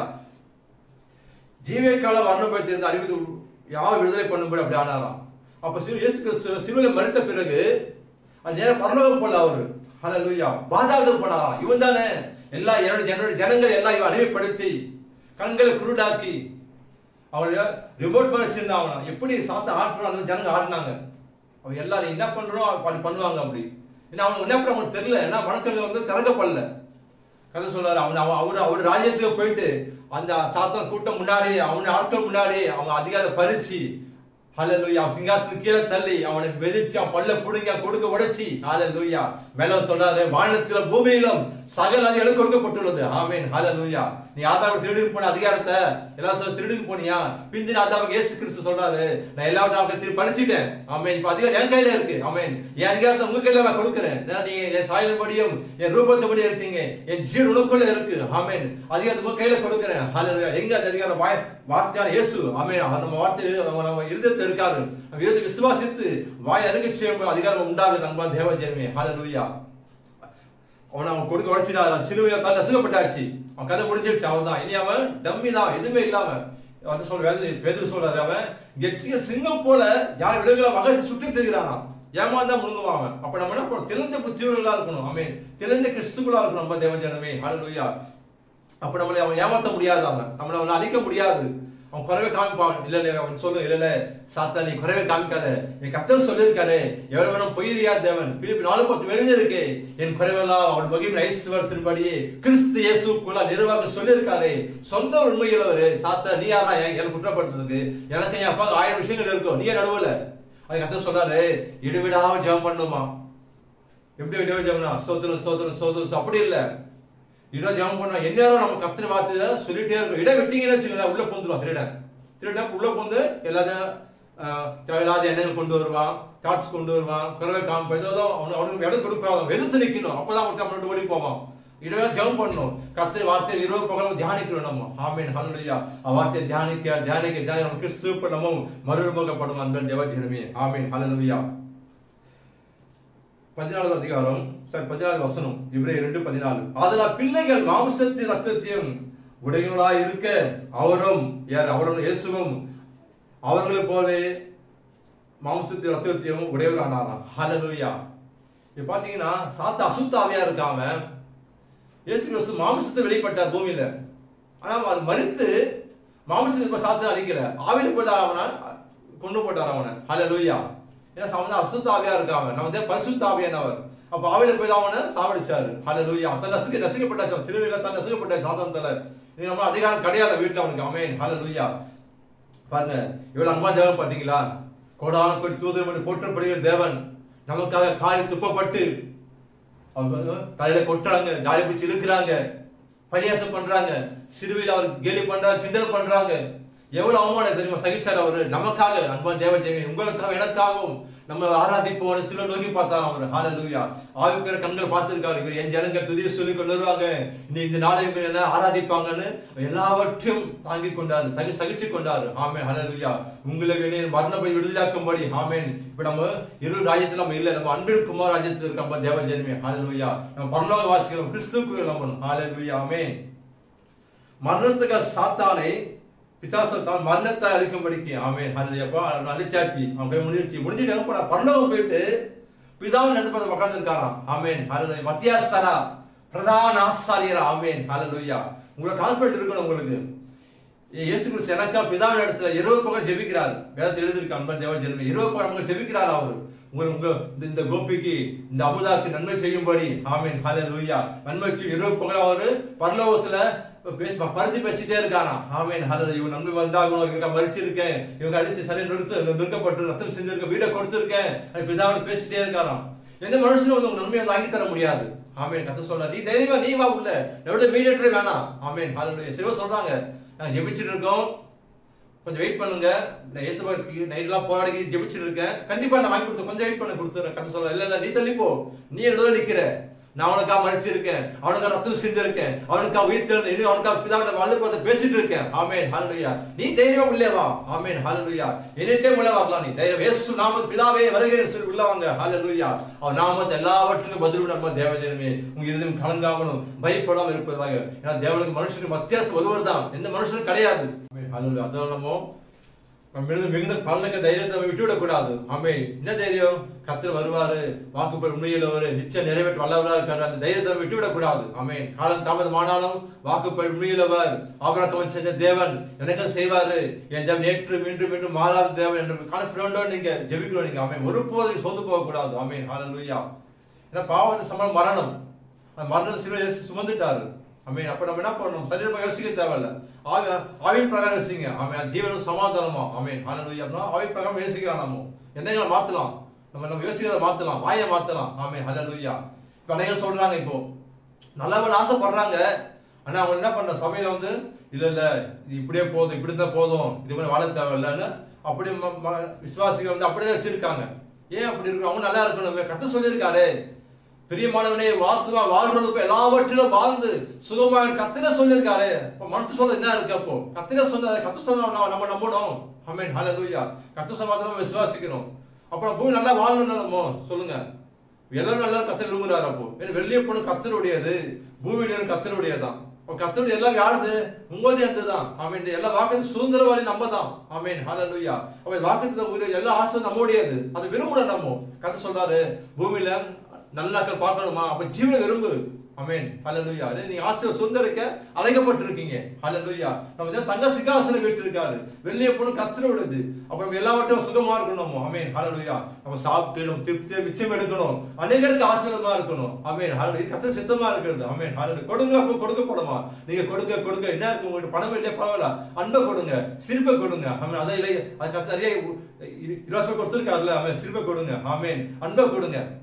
ஜீவே காலம் வர்ணப்படுத்தியிருந்த அறிவித்து யார் விடுதலை பண்ணும்படி அப்படி ஆனாராம் அப்ப சிறு இயேசு கிறிஸ்து சிலுவையில் மறித்த பிறகு அது நேரம் பரலோகம் போல அவரு ஹalleluya பாதாளத்துக்கு போனாராம் இவன் தானே எல்லா என்னுடைய என்னுடைய ஜனங்களை எல்லாம் இவன் அடிமைப்படுத்தி கண்களை குருடாக்கி அவரு ரிமோட் பண்ண வச்சிருந்தான் அவனை எப்படி சாத்த ஆட்டுறான் அந்த ஜனங்க ஆடினாங்க அவன் எல்லாரும் என்ன பண்றோம் அப்படி பண்ணுவாங்க அப்படி ஏன்னா அவனுக்கு என்ன பண்ண அவனுக்கு தெரியல ஏன்னா வணக்கங்கள் வந்து திறக்கப்படல கதை சொல்றாரு அவன் அவன் அவரு அவர் ராஜ்யத்துக்கு போயிட்டு அந்த சாத்தன் கூட்டம் முன்னாடி அவன் ஆட்கள் முன்னாடி அவன் அதிகாரத்தை பறிச்சு ஹalleluya அவன் சிங்காசனத்துக்கு கீழே தள்ளி அவனை வெதிச்சு அவன் பல்ல புடுங்க கொடுக்க உடைச்சி ஹalleluya மேல சொல்றாரு வானத்தில பூமியிலும் சகல அதிகாரம் கொடுக்கப்பட்டுள்ளது ஆமென் ஹalleluya நீ ஆதாவை திருடின்னு போன அதிகாரத்தை எல்லாம் சொல்ல திருடின்னு போனியா பிந்தின ஆதாவுக்கு இயேசு கிறிஸ்து சொல்றாரு நான் எல்லாவற்றையும் அவங்க திரு பறிச்சிட்டேன் ஆமென் இப்ப அதிகாரம் என் கையில இருக்கு ஆமென் என் அதிகாரத்தை உங்க கையில நான் கொடுக்கிறேன் ஏன்னா நீங்க என் சாயல்படியும் என் ரூபத்தபடி இருக்கீங்க என் ஜீவன் உனக்குள்ள இருக்கு ஆமென் அதிகாரத்தை உங்க கையில கொடுக்கிறேன் ஹalleluya எங்க அந்த அதிகாரம் வாய் வார்த்தையான இயேசு ஆமென் அவர் நம்ம வார்த்தை நம்ம நம்ம இருதயத்தில் இருக்காரு நம்ம இருதயத்தை விசுவாசித்து வாய் அருகே செய்யும் அதிகாரம் உண்டாகுது அன்பா தேவ ஜெயமே ஹalleluya அவனை அவன் கொடுக்க உடைச்சிட்டான் சிலுவையில தான் நசுக்கப்பட்டாச்சு அவன் கதை முடிஞ்சிருச்சு அவன் தான் இனி அவன் டம்மி தான் எதுவுமே இல்லாம வந்து சொல்ற வேதனை பேதர் சொல்றாரு அவன் கெச்சிக சிங்கம் போல யார் விலங்குல வகை சுற்றி திரிகிறானா ஏமாந்தா முழுங்குவான் அவன் அப்ப நம்ம என்ன பண்ணணும் தெளிந்த புத்தியுள்ளா இருக்கணும் அவன் தெளிந்த கிறிஸ்துக்குள்ளா இருக்கணும் நம்ம தேவஜனமே ஹalleluya அப்ப நம்மளை அவன் ஏமாத்த முடியாது அவன் நம்மளை அவனை அழிக்க முடியாது அவன் குறைவை காமிப்பான் இல்ல இல்ல அவன் சொல்லு இல்ல இல்ல சாத்தா நீ குறைவை காமிக்காத என் கத்தர் சொல்லியிருக்காரு எவ்வளவு வேணும் பொய்யா தேவன் பிலிப்பி நாலு பத்து வெளிஞ்சிருக்கு என் குறைவெல்லாம் அவன் மகிமை ஐஸ்வரத்தின்படியே கிறிஸ்து இயேசுக்குள்ள நிர்வாக சொல்லியிருக்காரு சொன்ன உண்மையுள்ளவரு சாத்தா நீ யாரா என் எனக்கு குற்றப்படுத்துறதுக்கு எனக்கு என் அப்பாவுக்கு ஆயிரம் விஷயங்கள் இருக்கும் நீ நடுவுல அது கத்தர் சொல்றாரு இடுவிடாம ஜெபம் பண்ணுமா எப்படி இடைவெளி ஜெபம்னா சோத்திரம் சோத்திரம் சோத்திரம் அப்படி இல்ல இடம் ஜெபம் பண்ணோம் எந்நேரம் நம்ம கத்திர வார்த்தை சொல்லிட்டே இருக்கோம் இடம் விட்டீங்கன்னு வச்சுக்கோங்களேன் உள்ள பூந்துருவான் திருடன் திருடன் உள்ள பூந்து எல்லாத்தையும் ஆஹ், தேவையில்லாத எண்ணங்கள் கொண்டு வருவான் தாட்ஸ் கொண்டு வருவான் பிறவை காமிப்போம் ஏதோ ஏதோ அவனு அவனுக்கு இடம் கொடுக்குறான் எதிர்த்து நிற்கணும் அப்பதான் அவன் நம்மளோட ஓடி போவான் இடவே ஜெபம் பண்ணணும் கத்திர வார்த்தை இரவு பகலும் தியானிக்கணும் நம்ம ஆமீன் ஹalleluya ஆ வார்த்தையை தியானிக்க தியானிக்க தியானிக்க நம்ம கிறிஸ்துவுக்கு நம்ம மறுமுகப்படும் அன்பன் தேவஜனமே ஆமீன் ஹalleluya பதினாலாவது அதிகாரம் சாரி பதினாலு வசனம் இவரே ரெண்டு பதினாலு அதனால் பிள்ளைகள் மாம்சத்தின் ரத்தத்தையும் உடையவர்களாய் இருக்க அவரும் யார் அவரும் இயேசுவும் அவர்களைப் போலவே மாம்சத்தின் ரத்தத்தையும் உடையவரானாராம் ஹalleluya இப்ப பாத்தீங்கன்னா சாத்த அசுத்தாவியா இருக்காம இயேசு கிறிஸ்து மாம்சத்தை வெளிப்பட்டார் பூமியில ஆனா அவர் மறித்து மாம்சத்தை இப்ப சாத்த அழிக்கல ஆவியில போட்டார் அவனை கொண்டு போட்டார் அவனை ஹalleluya ஏன்னா அவன் அசுத்த ஆவியா இருக்காம நம்ம வந்து பரிசுத்த ஆவியானவர் அப்ப ஆவியில போய் அவனை சாவடிச்சாரு ஹalleluya தன் நசுக்க நசுக்கப்பட்டாச்சு சிறுவையில தான் நசுக்கப்பட்ட சாதனத்துல நீ நம்ம அதிகாரம் கிடையாது வீட்டுல அவனுக்கு அமேன் ஹalleluya பாருங்க இவ்வளவு அன்பா தேவன் பாத்தீங்களா கோடான கோடி தூதர் என்று போற்றப்படுகிற தேவன் நமக்காக காரி துப்பப்பட்டு அவங்க தலையில கொட்டுறாங்க காலி பிடிச்சி இழுக்கிறாங்க பரியாசம் பண்றாங்க சிறுவையில் அவர் கேலி பண்றாங்க கிண்டல் பண்றாங்க எவ்வளவு அவமானம் தெரியுமா சகிச்சார் அவரு நமக்காக அன்பா தேவ தேவி உங்களுக்காக எனக்காகவும் நம்ம ஆராதிப்போம் சில நோக்கி பார்த்தார் அவர் ஹalleluya ஆவிக்கிற கண்கள் பார்த்திருக்காரு இவர் என் ஜனங்க துதிய சொல்லி கொண்டு வருவாங்க நீ இந்த நாளை இவங்க என்ன ஆராதிப்பாங்கன்னு எல்லாவற்றையும் தாங்கி கொண்டாரு தகி சகிச்சு கொண்டாரு ஆமென் ஹalleluya உங்களை வெளியே மரண போய் விடுதலாக்கும்படி ஆமென் இப்ப நம்ம இரு ராஜ்யத்துல நம்ம இல்ல நம்ம அன்பின் குமார் ராஜ்யத்தில் இருக்க நம்ம தேவ ஜனமே ஹalleluya நம்ம பரலோக வாசிக்கிறோம் கிறிஸ்துவுக்கு நம்பணும் ஹalleluya ஆமென் மரணத்துக்கு சாத்தானை பிசாசு தான் மரணத்தை அழிக்கும்படிக்கு ஆமென் ஹalleluya அவன் அழிச்சாச்சு அவன் போய் முடிஞ்சிச்சு முடிஞ்சிட்டு எங்க போனா பரலோகம் போயிட்டு பிதாவின் நடுப்பதை உட்கார்ந்து இருக்காராம் ஆமென் ஹalleluya மத்தியாஸ்தரா பிரதான ஆசாரியர் ஆமென் ஹalleluya உங்களுக்கு கான்ஃபிடன்ட் இருக்கணும் உங்களுக்கு இயேசு கிறிஸ்து எனக்கா பிதாவின் இடத்துல இரவு பகல் ஜெபிக்கிறார் வேதத்தை எழுதியிருக்க அன்பன் தேவ ஜென்மி இரவு பகல் நமக்கு ஜெபிக்கிறார் அவர் உங்க உங்க இந்த- இந்த கோபிக்கு இந்த அமுதாக்கு நன்மை செய்யும்படி ஆமென் ஹalleluya நன்மை செய்யும் இரவு பகல் அவர் பரலோகத்துல பேச பருத்தி பேசிட்டே இருக்கானா ஆமென் ஹalleluya இவன் நன்மை வந்தாகணும் இவங்க மறிச்சிருக்கேன் இவங்க அடித்து சரி நிறுத்து நிறுத்தப்பட்டு ரத்தம் செஞ்சிருக்க வீடை கொடுத்திருக்கேன் அது பிதாவின் பேசிட்டே இருக்காராம் எந்த மனுஷனும் வந்து உங்க நன்மையை வாங்கி தர முடியாது ஆமென் கத்த சொல்ற நீ தைரியமா நீ வா உள்ள எவ்வளவு மீடியேட்டரே வேணாம் ஆமென் ஹalleluya சிவ சொல்றாங்க நாங்க ஜெபிச்சிட்டு இருக்கோம் கொஞ்சம் வெயிட் பண்ணுங்க நான் இயேசுவாக்கு நைட்லாம் போராடி ஜெபிச்சிட்டு இருக்கேன் கண்டிப்பா நான் வாங்கி கொடுத்து கொஞ்சம் வெயிட் பண்ண கொடுத்துறேன் கதை சொல்ல இல்ல இல்ல நீ தள்ளி போ நீ என்னோட நிக்கிற நான் அவனுக்கா மறைச்சிருக்கேன் அவனுக்கா ரத்தம் சிந்திருக்கேன் அவனுக்கா உயிர் தெழுந்து இன்னும் அவனுக்கா பிதாவிட வாழ்ந்து பார்த்து பேசிட்டு இருக்கேன் ஆமென் ஹalleluya நீ தைரியமா உள்ளே வா ஆமென் ஹalleluya எனி டைம் உள்ள வரலாம் நீ தைரியம் இயேசு நாம பிதாவே வருகிறேன் சொல்லி உள்ள வாங்க ஹalleluya அவன் நாமத்தை எல்லாவற்றுக்கும் பதில் நம்ம தேவஜனமே உங்க இருதயம் கலங்காமலும் பயப்படாம இருப்பதாக ஏன்னா தேவனுக்கு மனுஷனுக்கு மத்தியாசம் ஒருவர் தான் எந்த மனுஷனும் கிடையாது ஆமென் ஹalleluya அதான் நம்ம நம்ம மிகுந்த மிகுந்த பலனுக்கு தைரியத்தை நம்ம விட்டு விடக்கூடாது ஆமே என்ன தைரியம் கத்தர் வருவாரு வாக்குப்படி உண்மையில் அவரு நிச்சயம் நிறைவேற்ற வல்லவரா இருக்காரு அந்த தைரியத்தை நம்ம விட்டு விடக்கூடாது ஆமே காலம் தாமதமானாலும் வாக்குப்படி உண்மையில் அவர் ஆபரக்கம் செஞ்ச தேவன் எனக்கும் செய்வாரு என் தேவன் நேற்று மீண்டும் மீண்டும் மாறாத தேவன் என்று கான்பிடண்டோட நீங்க ஜெபிக்கணும் நீங்க ஆமே ஒருபோதும் சோர்ந்து போகக்கூடாது ஆமே ஹalleluya ஏன்னா பாவத்தை சம்பளம் மரணம் அந்த மரணத்தை சிலுவை இயேசு சுமந்துட்டாரு ஆமென் அப்ப நம்ம என்ன பண்ணணும் சரீரமா யோசிக்க தேவையில்ல ஆவி ஆவின் பிரகாரம் யோசிங்க ஆமென் ஜீவனும் சமாதானமா ஆமென் ஹalleluya அப்படின்னா ஆவின் பிரகாரம் யோசிக்கலாம் நம்ம எண்ணங்களை மாத்தலாம் நம்ம நம்ம யோசிக்கிறத மாத்தலாம் வாயை மாத்தலாம் ஆமென் ஹalleluya இப்ப அநேகர் சொல்றாங்க இப்போ நல்லவன் ஆசைப்படுறாங்க ஆனா அவங்க என்ன பண்ற சபையில வந்து இல்ல இல்ல இது இப்படியே போதும் இப்படி தான் போதும் இது மாதிரி வாழ தேவையில்லைன்னு அப்படி ம- ம- விசுவாசிகள் வந்து அப்படியே வச்சிருக்காங்க ஏன் அப்படி இருக்கு அவங்க நல்லா இருக்கணுமே கத்த சொல்லியிருக்காரு பிரியமானவனே வாழ்த்துவா வாழ்றதுக்கு எல்லாவற்றிலும் வாழ்ந்து சுகமாக கத்திர சொல்லியிருக்காரு இப்ப மனசு சொல்றது என்ன இருக்கு அப்போ கத்திர சொன்ன கத்து சொன்ன நம்ம நம்பணும் ஆமென் ஹalleluya கத்து சொன்ன மாத்திரம் நம்ம விசுவாசிக்கணும் அப்புறம் பூமி நல்லா வாழணும் நம்ம சொல்லுங்க எல்லாரும் நல்லா கத்த விரும்புறாரு அப்போ ஏன்னா வெளியே போன கத்தருடையது பூமியில கத்தருடையதான் அப்ப கத்தருடைய எல்லாம் யாருது உங்களுடைய அதுதான் ஆமென் இந்த எல்லா வாக்கு சுதந்திரவாளி நம்ம தான் ஆமென் ஹalleluya அப்ப வாக்கு எல்லா ஆசை நம்முடையது அதை விரும்பணும் நம்ம கத்த சொல்றாரு பூமியில நல்லாக்கள் பார்க்கணுமா அப்ப ஜீவனை விரும்பு அமேன் ஹalleluya அதே நீ ஆசை சுந்தரிக்க அழைக்கப்பட்டிருக்கீங்க ஹalleluya நம்ம தான் தங்க சிங்காசனம் வீட்டிருக்காரு வெளியே போன கத்திர விடுது அப்புறம் எல்லாவற்றும் சுகமா இருக்கணும் அமேன் ஹalleluya நம்ம சாப்பிட்டு நம்ம திருப்தியை மிச்சம் எடுக்கணும் அநேகருக்கு ஆசீர்வாதமா இருக்கணும் அமேன் ஹalleluya கத்திர சித்தமா இருக்கிறது அமேன் ஹalleluya கொடுங்க அப்போ கொடுக்கப்படுமா நீங்க கொடுக்க கொடுக்க என்ன இருக்கு உங்கள்ட்ட பணம் இல்லையா பரவாயில்ல அன்பை கொடுங்க சிரிப்பை கொடுங்க அமேன் அதை இல்லை அது கத்த நிறைய இலவசம் கொடுத்துருக்காருல்ல அமேன் சிரிப்பை கொடுங்க ஆமேன் அன்பை கொடுங்க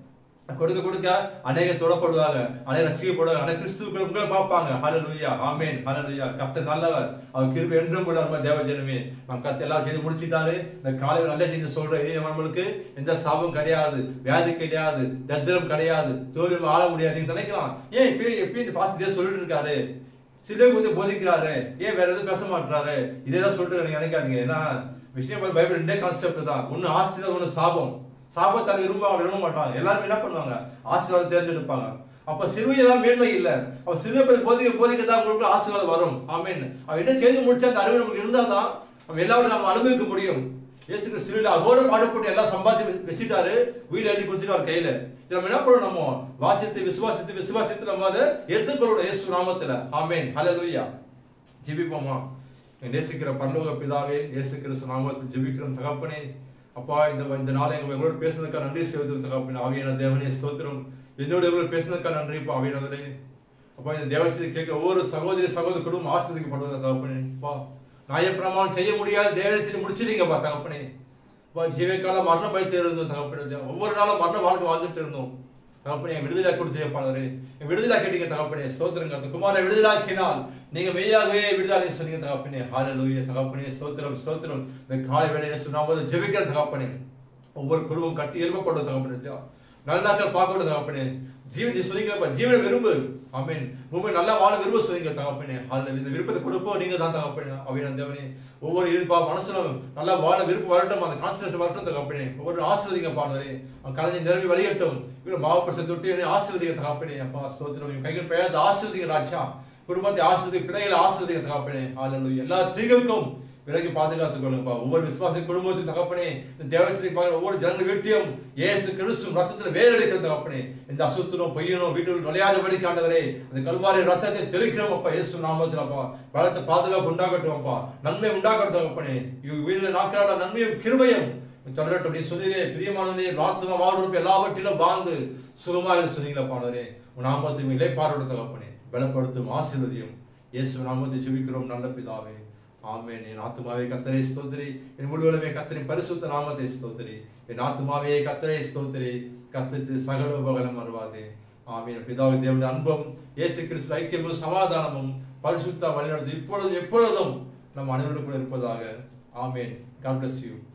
கொடுக்க கொடுக்க அநேக தொடப்படுவாங்க அநேக ரசிக்கப்படுவாங்க அநேக கிறிஸ்துக்கள் உங்களை பார்ப்பாங்க ஹalleluya ஆமென் ஹalleluya கர்த்தர் நல்லவர் அவர் கிருபை என்றும் கூட நம்ம தேவ ஜனமே நம்ம கர்த்தர் எல்லாம் செய்து முடிச்சிட்டாரு இந்த காலையில் நல்ல செய்தி சொல்றேன் இனி நம்மளுக்கு எந்த சாபம் கிடையாது வியாதி கிடையாது தத்திரம் கிடையாது தோல்வி ஆள முடியாது நீங்க நினைக்கலாம் ஏன் இப்ப எப்பயும் இந்த பாஸ்ட் இதே சொல்லிட்டு இருக்காரு சிலர் கொஞ்சம் போதிக்கிறாரு ஏன் வேற எதுவும் பேச மாட்டாரு இதே தான் சொல்லிட்டு நீங்க நினைக்காதீங்க ஏன்னா விஷயம் பார்த்து பைபிள் ரெண்டே கான்செப்ட் தான் ஒன்னு ஆசீர்வாதம் ஒன்னு சாபம் சாபத்தை அது விரும்ப விரும்ப மாட்டாங்க எல்லாருமே என்ன பண்ணுவாங்க ஆசீர்வாதம் தேர்ந்தெடுப்பாங்க அப்ப சிலுவையெல்லாம் மேன்மை இல்ல அப்ப சிலுவை பத்தி போதிக்க போதிக்க தான் உங்களுக்கு ஆசீர்வாதம் வரும் ஆமென் அவன் என்ன செய்து முடிச்சா அந்த அறிவு நமக்கு இருந்தாதான் நம்ம எல்லாரும் நம்ம அனுபவிக்க முடியும் இயேசு கிறிஸ்து சிலுவையில அகோர பாடுபட்டு எல்லாம் சம்பாதிச்சு வச்சுட்டாரு உயிர் எழுதி கொடுத்துட்டாரு கையில இது நம்ம என்ன பண்ணணும் நம்ம வாசித்து விசுவாசித்து விசுவாசித்து நம்ம அதை எடுத்துக்கொள்ளணும் இயேசு நாமத்துல ஆமென் ஹalleluya ஜெபிப்போமா என் நேசிக்கிற பரலோக பிதாவே இயேசு கிறிஸ்து நாமத்தில் ஜெபிக்கிறோம் தகப்பனே அப்பா இந்த இந்த நாளை எங்க எங்களோட பேசுனதுக்காக நன்றி செய்வது தகப்பனே ஆவியான தேவனே ஸ்தோத்திரம் என்னோட எங்களோட பேசுனதுக்காக நன்றி இப்போ ஆவியானவரே அப்பா இந்த தேவசதி கேட்க ஒவ்வொரு சகோதரி சகோதர குடும்பம் ஆசிரியப்படுவதா தகப்பனே அப்பா நியாயப்பிரமாணம் செய்ய முடியாத தேவனை செய்து முடிச்சிட்டீங்கப்பா தகப்பனே அப்பா ஜீவக்காலம் மரணம் பயத்து இருந்தோம் தகப்பனே ஒவ்வொரு நாளும் மரண வாழ்க்கை வாழ்ந்துட்டு இருந்தோம் தகப்பனே என் விடுதலை கொடுத்து பாடலே என் விடுதலை கேட்டீங்க தகப்பனே ஸ்தோத்திரங்க அந்த குமாரை விடுதலாக்கினால் நீங்க மெய்யாகவே விடுதலை சொன்னீங்க தகப்பனே ஹalleluya தகப்பனே ஸ்தோத்திரம் ஸ்தோத்திரம் இந்த காலை வேளையில சொன்னாம்போது ஜெபிக்கிற தகப்பனே ஒவ்வொரு குடும்பம் கட்டி எழுப்பப்படும் தகப்பனே நல்ல நாட்கள் பார்க்கணும் தகப்பனே ஜீவன் சொல்லிங்க ஜீவனை விரும்பு ஆமென் உண்மை நல்லா வாழ விரும்ப சொல்லுங்க தகப்பனே ஹalleluya இந்த விருப்பத்தை கொடுப்போம் நீங்க தான் தகப்பனே அவையான தேவனே ஒவ்வொரு இருப்பா மனசுல நல்லா வாழ விருப்பம் வரட்டும் அந்த கான்சன்ட்ரேஷன் வரட்டும் தகப்பனே ஒவ்வொரு ஆசிர்வதிங்க பாடுவரே அவன் கலைஞர் நிரம்பி வழியட்டும் இவங்க மாவட்ட தொட்டு என்னை ஆசிர்வதிங்க தகப்பனே அப்பா ஸ்தோத்திரம் இவன் கைகள் பெயர்ந்து ஆசிர்வதிங்க ராஜா குடும்பத்தை ஆசிர்வதி பிள்ளைகளை ஆசிர்வதிங்க தகப்பனே ஹalleluya எல்லா தீகளுக்கும் விலகி பாதுகாத்துக் கொள்ளுங்கப்பா ஒவ்வொரு விசுவாசி குடும்பத்தின் தகப்பனே இந்த தேவசத்தை பார்க்கிற ஒவ்வொரு ஜனங்கள் வீட்டையும் இயேசு கிறிஸ்து ரத்தத்தில் வேலெடுக்கிற தகப்பனே இந்த அசுத்தனும் பொய்யனும் வீட்டில் விளையாதபடி காண்டவரே அந்த கல்வாரி ரத்தத்தை தெளிக்கிறோம் அப்பா இயேசு நாமத்தில் அப்பா பலத்தை பாதுகாப்பு உண்டாகட்டும் அப்பா நன்மை உண்டாகட்டும் தகப்பனே இவ் உயிரில் நாட்களான நன்மையும் கிருபையும் தொடரட்டும் நீ சொல்லிலே பிரியமானவனே ராத்துவ வாழ்வுறுப்பு எல்லாவற்றிலும் வாழ்ந்து சுகமாக சொன்னீங்களா பாடவரே உன் நாமத்தை இலைப்பாரோட தகப்பனே பலப்படுத்தும் ஆசீர்வதியும் இயேசு நாமத்தை ஜெபிக்கிறோம் நல்ல பிதாவே ஆமென் என் ஆத்துமாவே கத்தரை ஸ்தோத்திரி என் முழுவலுமே கத்தரின் பரிசுத்த நாமத்தை ஸ்தோத்திரி என் ஆத்துமாவே கத்தரை ஸ்தோத்திரி கத்திற்கு சகல உபகலம் வருவாதே ஆமீன் பிதாவை தேவனுடைய அன்பும் இயேசு கிறிஸ்து ஐக்கியமும் சமாதானமும் பரிசுத்த வழிநடத்து இப்பொழுதும் எப்பொழுதும் நம் அனைவருக்கும் இருப்பதாக ஆமேன் God bless you